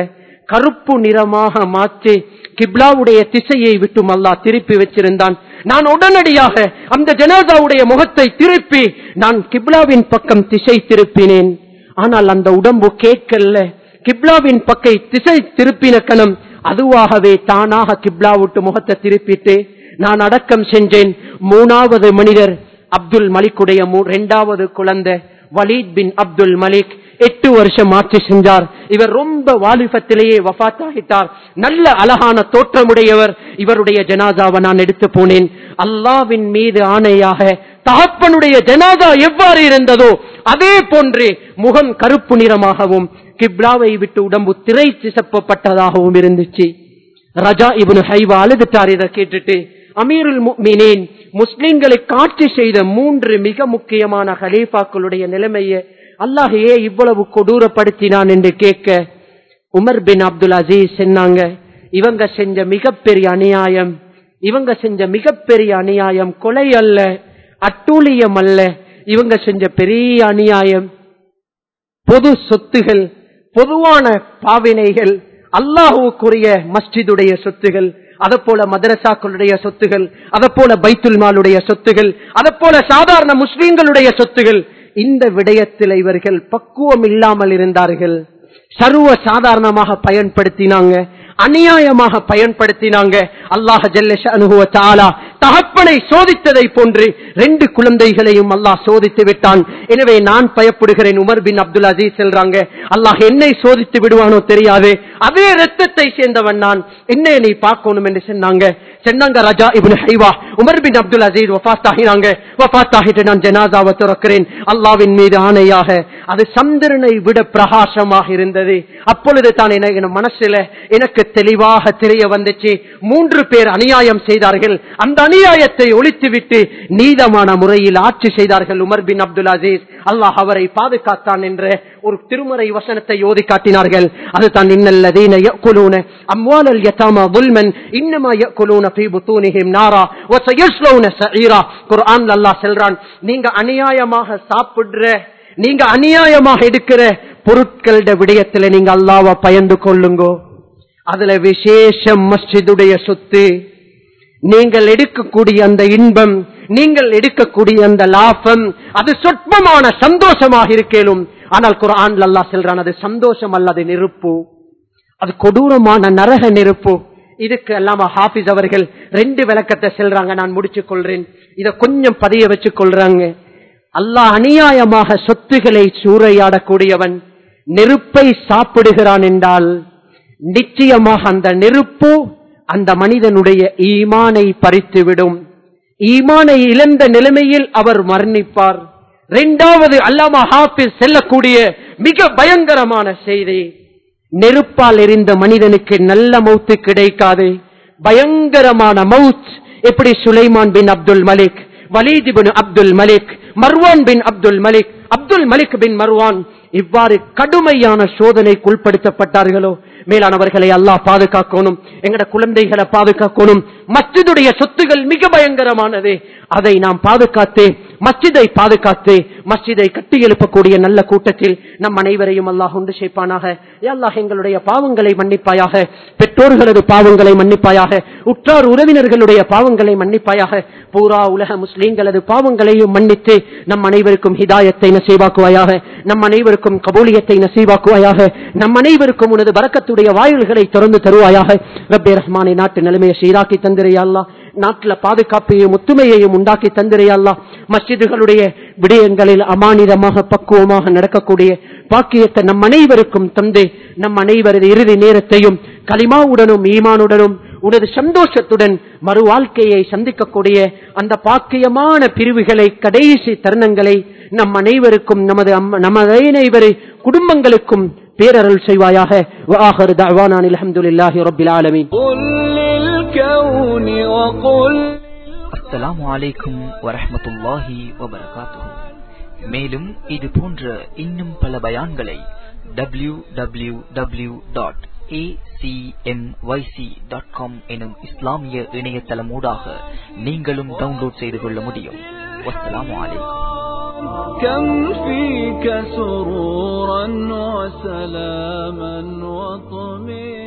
Speaker 1: கருப்பு நிறமாக மாற்றி கிப்லாவுடைய திசையை விட்டும் அல்லாஹ் திருப்பி வச்சிருந்தான் நான் உடனடியாக அந்த ஜனாதாவுடைய முகத்தை திருப்பி நான் கிப்லாவின் பக்கம் திசை திருப்பினேன் ஆனால் அந்த உடம்பு கேட்கல கிப்லாவின் பக்கை திசை திருப்பின கணம் அதுவாகவே தானாக கிப்லா விட்டு முகத்தை திருப்பிட்டு நான் அடக்கம் செஞ்சேன் மூணாவது மனிதர் அப்துல் மலிக்குடைய மூ- இரண்டாவது குழந்தை வலீத் பின் அப்துல் மலிக் எட்டு வருஷம் ஆட்சி செஞ்சார் இவர் ரொம்ப வாலிபத்திலேயே வஃத்தாகிட்டார் நல்ல அழகான தோற்றமுடையவர் இவருடைய ஜனாதாவை நான் எடுத்து போனேன் அல்லாவின் மீது ஆணையாக தகப்பனுடைய ஜனாதா எவ்வாறு இருந்ததோ அதே போன்று முகம் கருப்பு நிறமாகவும் கிப்லாவை விட்டு உடம்பு திரை சிசப்பப்பட்டதாகவும் இருந்துச்சு ரஜா இப்னு ஹைவா அழுதுட்டார் இதை கேட்டுட்டு அமீருல் முஃமினீன் முஸ்லிம்களை காட்சி செய்த மூன்று மிக முக்கியமான ஹலீஃபாக்களுடைய நிலைமையை அல்லாஹ் ஏன் இவ்வளவு கொடூரப்படுத்தினான் என்று கேட்க உமர் பின் அப்துல் அசீஸ் சொன்னாங்க இவங்க செஞ்ச மிகப்பெரிய அநியாயம் இவங்க செஞ்ச மிகப்பெரிய அநியாயம் கொலை அல்ல அட்டூழியம் அல்ல இவங்க செஞ்ச பெரிய அநியாயம் பொது சொத்துகள் பொதுவான பாவினைகள் அல்லாஹுக்குரிய மஸ்ஜிதுடைய சொத்துகள் அதை போல மதரசாக்களுடைய சொத்துகள் அதை போல பைத்துல் மாலுடைய சொத்துகள் அதை போல சாதாரண முஸ்லீம்களுடைய சொத்துகள் இந்த விடயத்தில் இவர்கள் பக்குவம் இல்லாமல் இருந்தார்கள் சர்வ சாதாரணமாக பயன்படுத்தினாங்க அநியாயமாக பயன்படுத்தினாங்க அல்லாஹ் ஜல்ல தாலா தகப்பனை சோதித்ததை போன்று ரெண்டு குழந்தைகளையும் அல்லாஹ் சோதித்து விட்டான் எனவே நான் பயப்படுகிறேன் உமர் பின் அப்துல் அசீஸ் செல்றாங்க அல்லாஹ் என்னை சோதித்து விடுவானோ தெரியாது அதே ரத்தத்தை சேர்ந்தவன் நான் என்ன நீ பார்க்கணும் என்று சொன்னாங்க சொன்னாங்க ராஜா Ibnu Haiwa Umar bin Abdul Aziz வஃபாத் ஆகினாங்க வஃபாத் ஆகிட்டு நான் ஜனாதாவை துறக்கிறேன் அல்லாவின் மீது ஆணையாக அது சந்திரனை விட பிரகாசமாக இருந்தது அப்பொழுது தான் என- என் மனசுல எனக்கு தெளிவாக தெரிய வந்துச்சு மூன்று பேர் அநியாயம் செய்தார்கள் அந்த அநியாயத்தை ஒழித்துவிட்டு நீதமான முறையில் ஆட்சி செய்தார்கள் Umar bin Abdul Aziz Allah அவரை பாதுகாத்தான் என்ற ஒரு திருமறை வசனத்தை ஓதி காட்டினார்கள் அதுதான் இன்னல்லதீன யக்குலூன அம்வாலல் யதாமா ظلمًا இன்னமா யக்குலூன ஃபீ புத்தூனிஹிம் நாரா வ சயஸ்லௌன சஈரா குர்ஆன்ல அல்லாஹ் சொல்றான் நீங்க அநியாயமாக சாப்பிடுற நீங்க அநியாயமாக எடுக்கிற பொருட்களோட விடயத்துல நீங்க அல்லாஹ்வை பயந்து கொள்ளுங்கோ அதுல விசேஷம் மஸ்ஜிதுடைய சொத்து நீங்கள் எடுக்கக்கூடிய அந்த இன்பம் நீங்கள் எடுக்கக்கூடிய அந்த லாபம் அது சொற்பமான சந்தோஷமாக இருக்கேனும் ஆனால் குர்ஆன் அல்லாஹ் சொல்றான் அது சந்தோஷம் அல்ல அது நெருப்பு அது கொடூரமான நரக நெருப்பு இதுக்கு அல்லாம ஹாபிஸ் அவர்கள் ரெண்டு விளக்கத்தை செல்றாங்க நான் முடிச்சுக் கொள்றேன் இத கொஞ்சம் பதிய வச்சு கொள்றாங்க அல்லாஹ் அநியாயமாக சொத்துக்களை சூறையாடக்கூடியவன் நெருப்பை சாப்பிடுகிறான் என்றால் நிச்சயமாக அந்த நெருப்பு அந்த மனிதனுடைய ஈமானை பறித்துவிடும் ஈமானை இழந்த நிலைமையில் அவர் மரணிப்பார் இரண்டாவது அல்லாமா ஹாபிஸ் செல்லக்கூடிய மிக பயங்கரமான செய்தி நெருப்பால் எரிந்த மனிதனுக்கு நல்ல மௌத்து கிடைக்காது பயங்கரமான மவுத் எப்படி Sulaiman bin Abdul Malik Walid bin Abdul Malik Marwan bin Abdul Malik Abdul Malik bin Marwan இவ்வாறு கடுமையான சோதனைக்கு உட்படுத்தப்பட்டார்களோ மேலானவர்களை அல்லாஹ் பாதுகாக்கணும் எங்கட குழந்தைகளை பாதுகாக்கணும் மஸ்ஜிதுடைய சொத்துகள் மிக பயங்கரமானது அதை நாம் பாதுகாத்து மஸ்ஜிதை பாதுகாத்து மஸ்ஜிதை கட்டி எழுப்பக்கூடிய நல்ல கூட்டத்தில் நம் அனைவரையும் அல்லாஹ் உண்டு சேர்ப்பானாக யா அல்லாஹ் எங்களுடைய பாவங்களை மன்னிப்பாயாக பெற்றோர்களது பாவங்களை மன்னிப்பாயாக உற்றார் உறவினர்களுடைய பாவங்களை மன்னிப்பாயாக பூரா உலக முஸ்லீம்களது பாவங்களையும் மன்னித்து நம் அனைவருக்கும் ஹிதாயத்தை நசீவாக்குவாயாக நம் அனைவருக்கும் கபூலியத்தை நசீவாக்குவாயாக நம் அனைவருக்கும் உனது வரக்கத்துடைய வாயில்களை திறந்து தருவாயாக ரப்பே ரஹ்மானை நாட்டு நிலைமையை சீராக்கி தந்திரையா அல்லாஹ் நாட்டில் பாதுகாப்பையும் ஒத்துமையையும் உண்டாக்கி தந்திரையல்லா மஸ்ஜிதுகளுடைய விடயங்களில் அமானிதமாக பக்குவமாக நடக்கக்கூடிய பாக்கியத்தை நம் அனைவருக்கும் தந்து நம் அனைவரது இறுதி நேரத்தையும் கலிமாவுடனும் ஈமானுடனும் உனது சந்தோஷத்துடன் மறு வாழ்க்கையை சந்திக்கக்கூடிய அந்த பாக்கியமான பிரிவுகளை கடைசி தருணங்களை நம் அனைவருக்கும் நமது அம்ம- நமது அனைவரு குடும்பங்களுக்கும் பேரருள் செய்வாயாக وآخر دعوانا الحمد لله رب العالمين
Speaker 2: قل للكون وقل
Speaker 3: அஸ்ஸலாமு அலைக்கும் வரஹ்மத்துல்லாஹி வபரகாத்துஹு மேலும் இது போன்ற இன்னும் பல பயான்களை W W W dot dot com எனும் இஸ்லாமிய இணையதளமூடாக நீங்களும் டவுன்லோட் செய்து கொள்ள முடியும் வஸ்ஸலாமு அலைக்கும்
Speaker 2: كم فيك سرورا وسلاما وطمئنا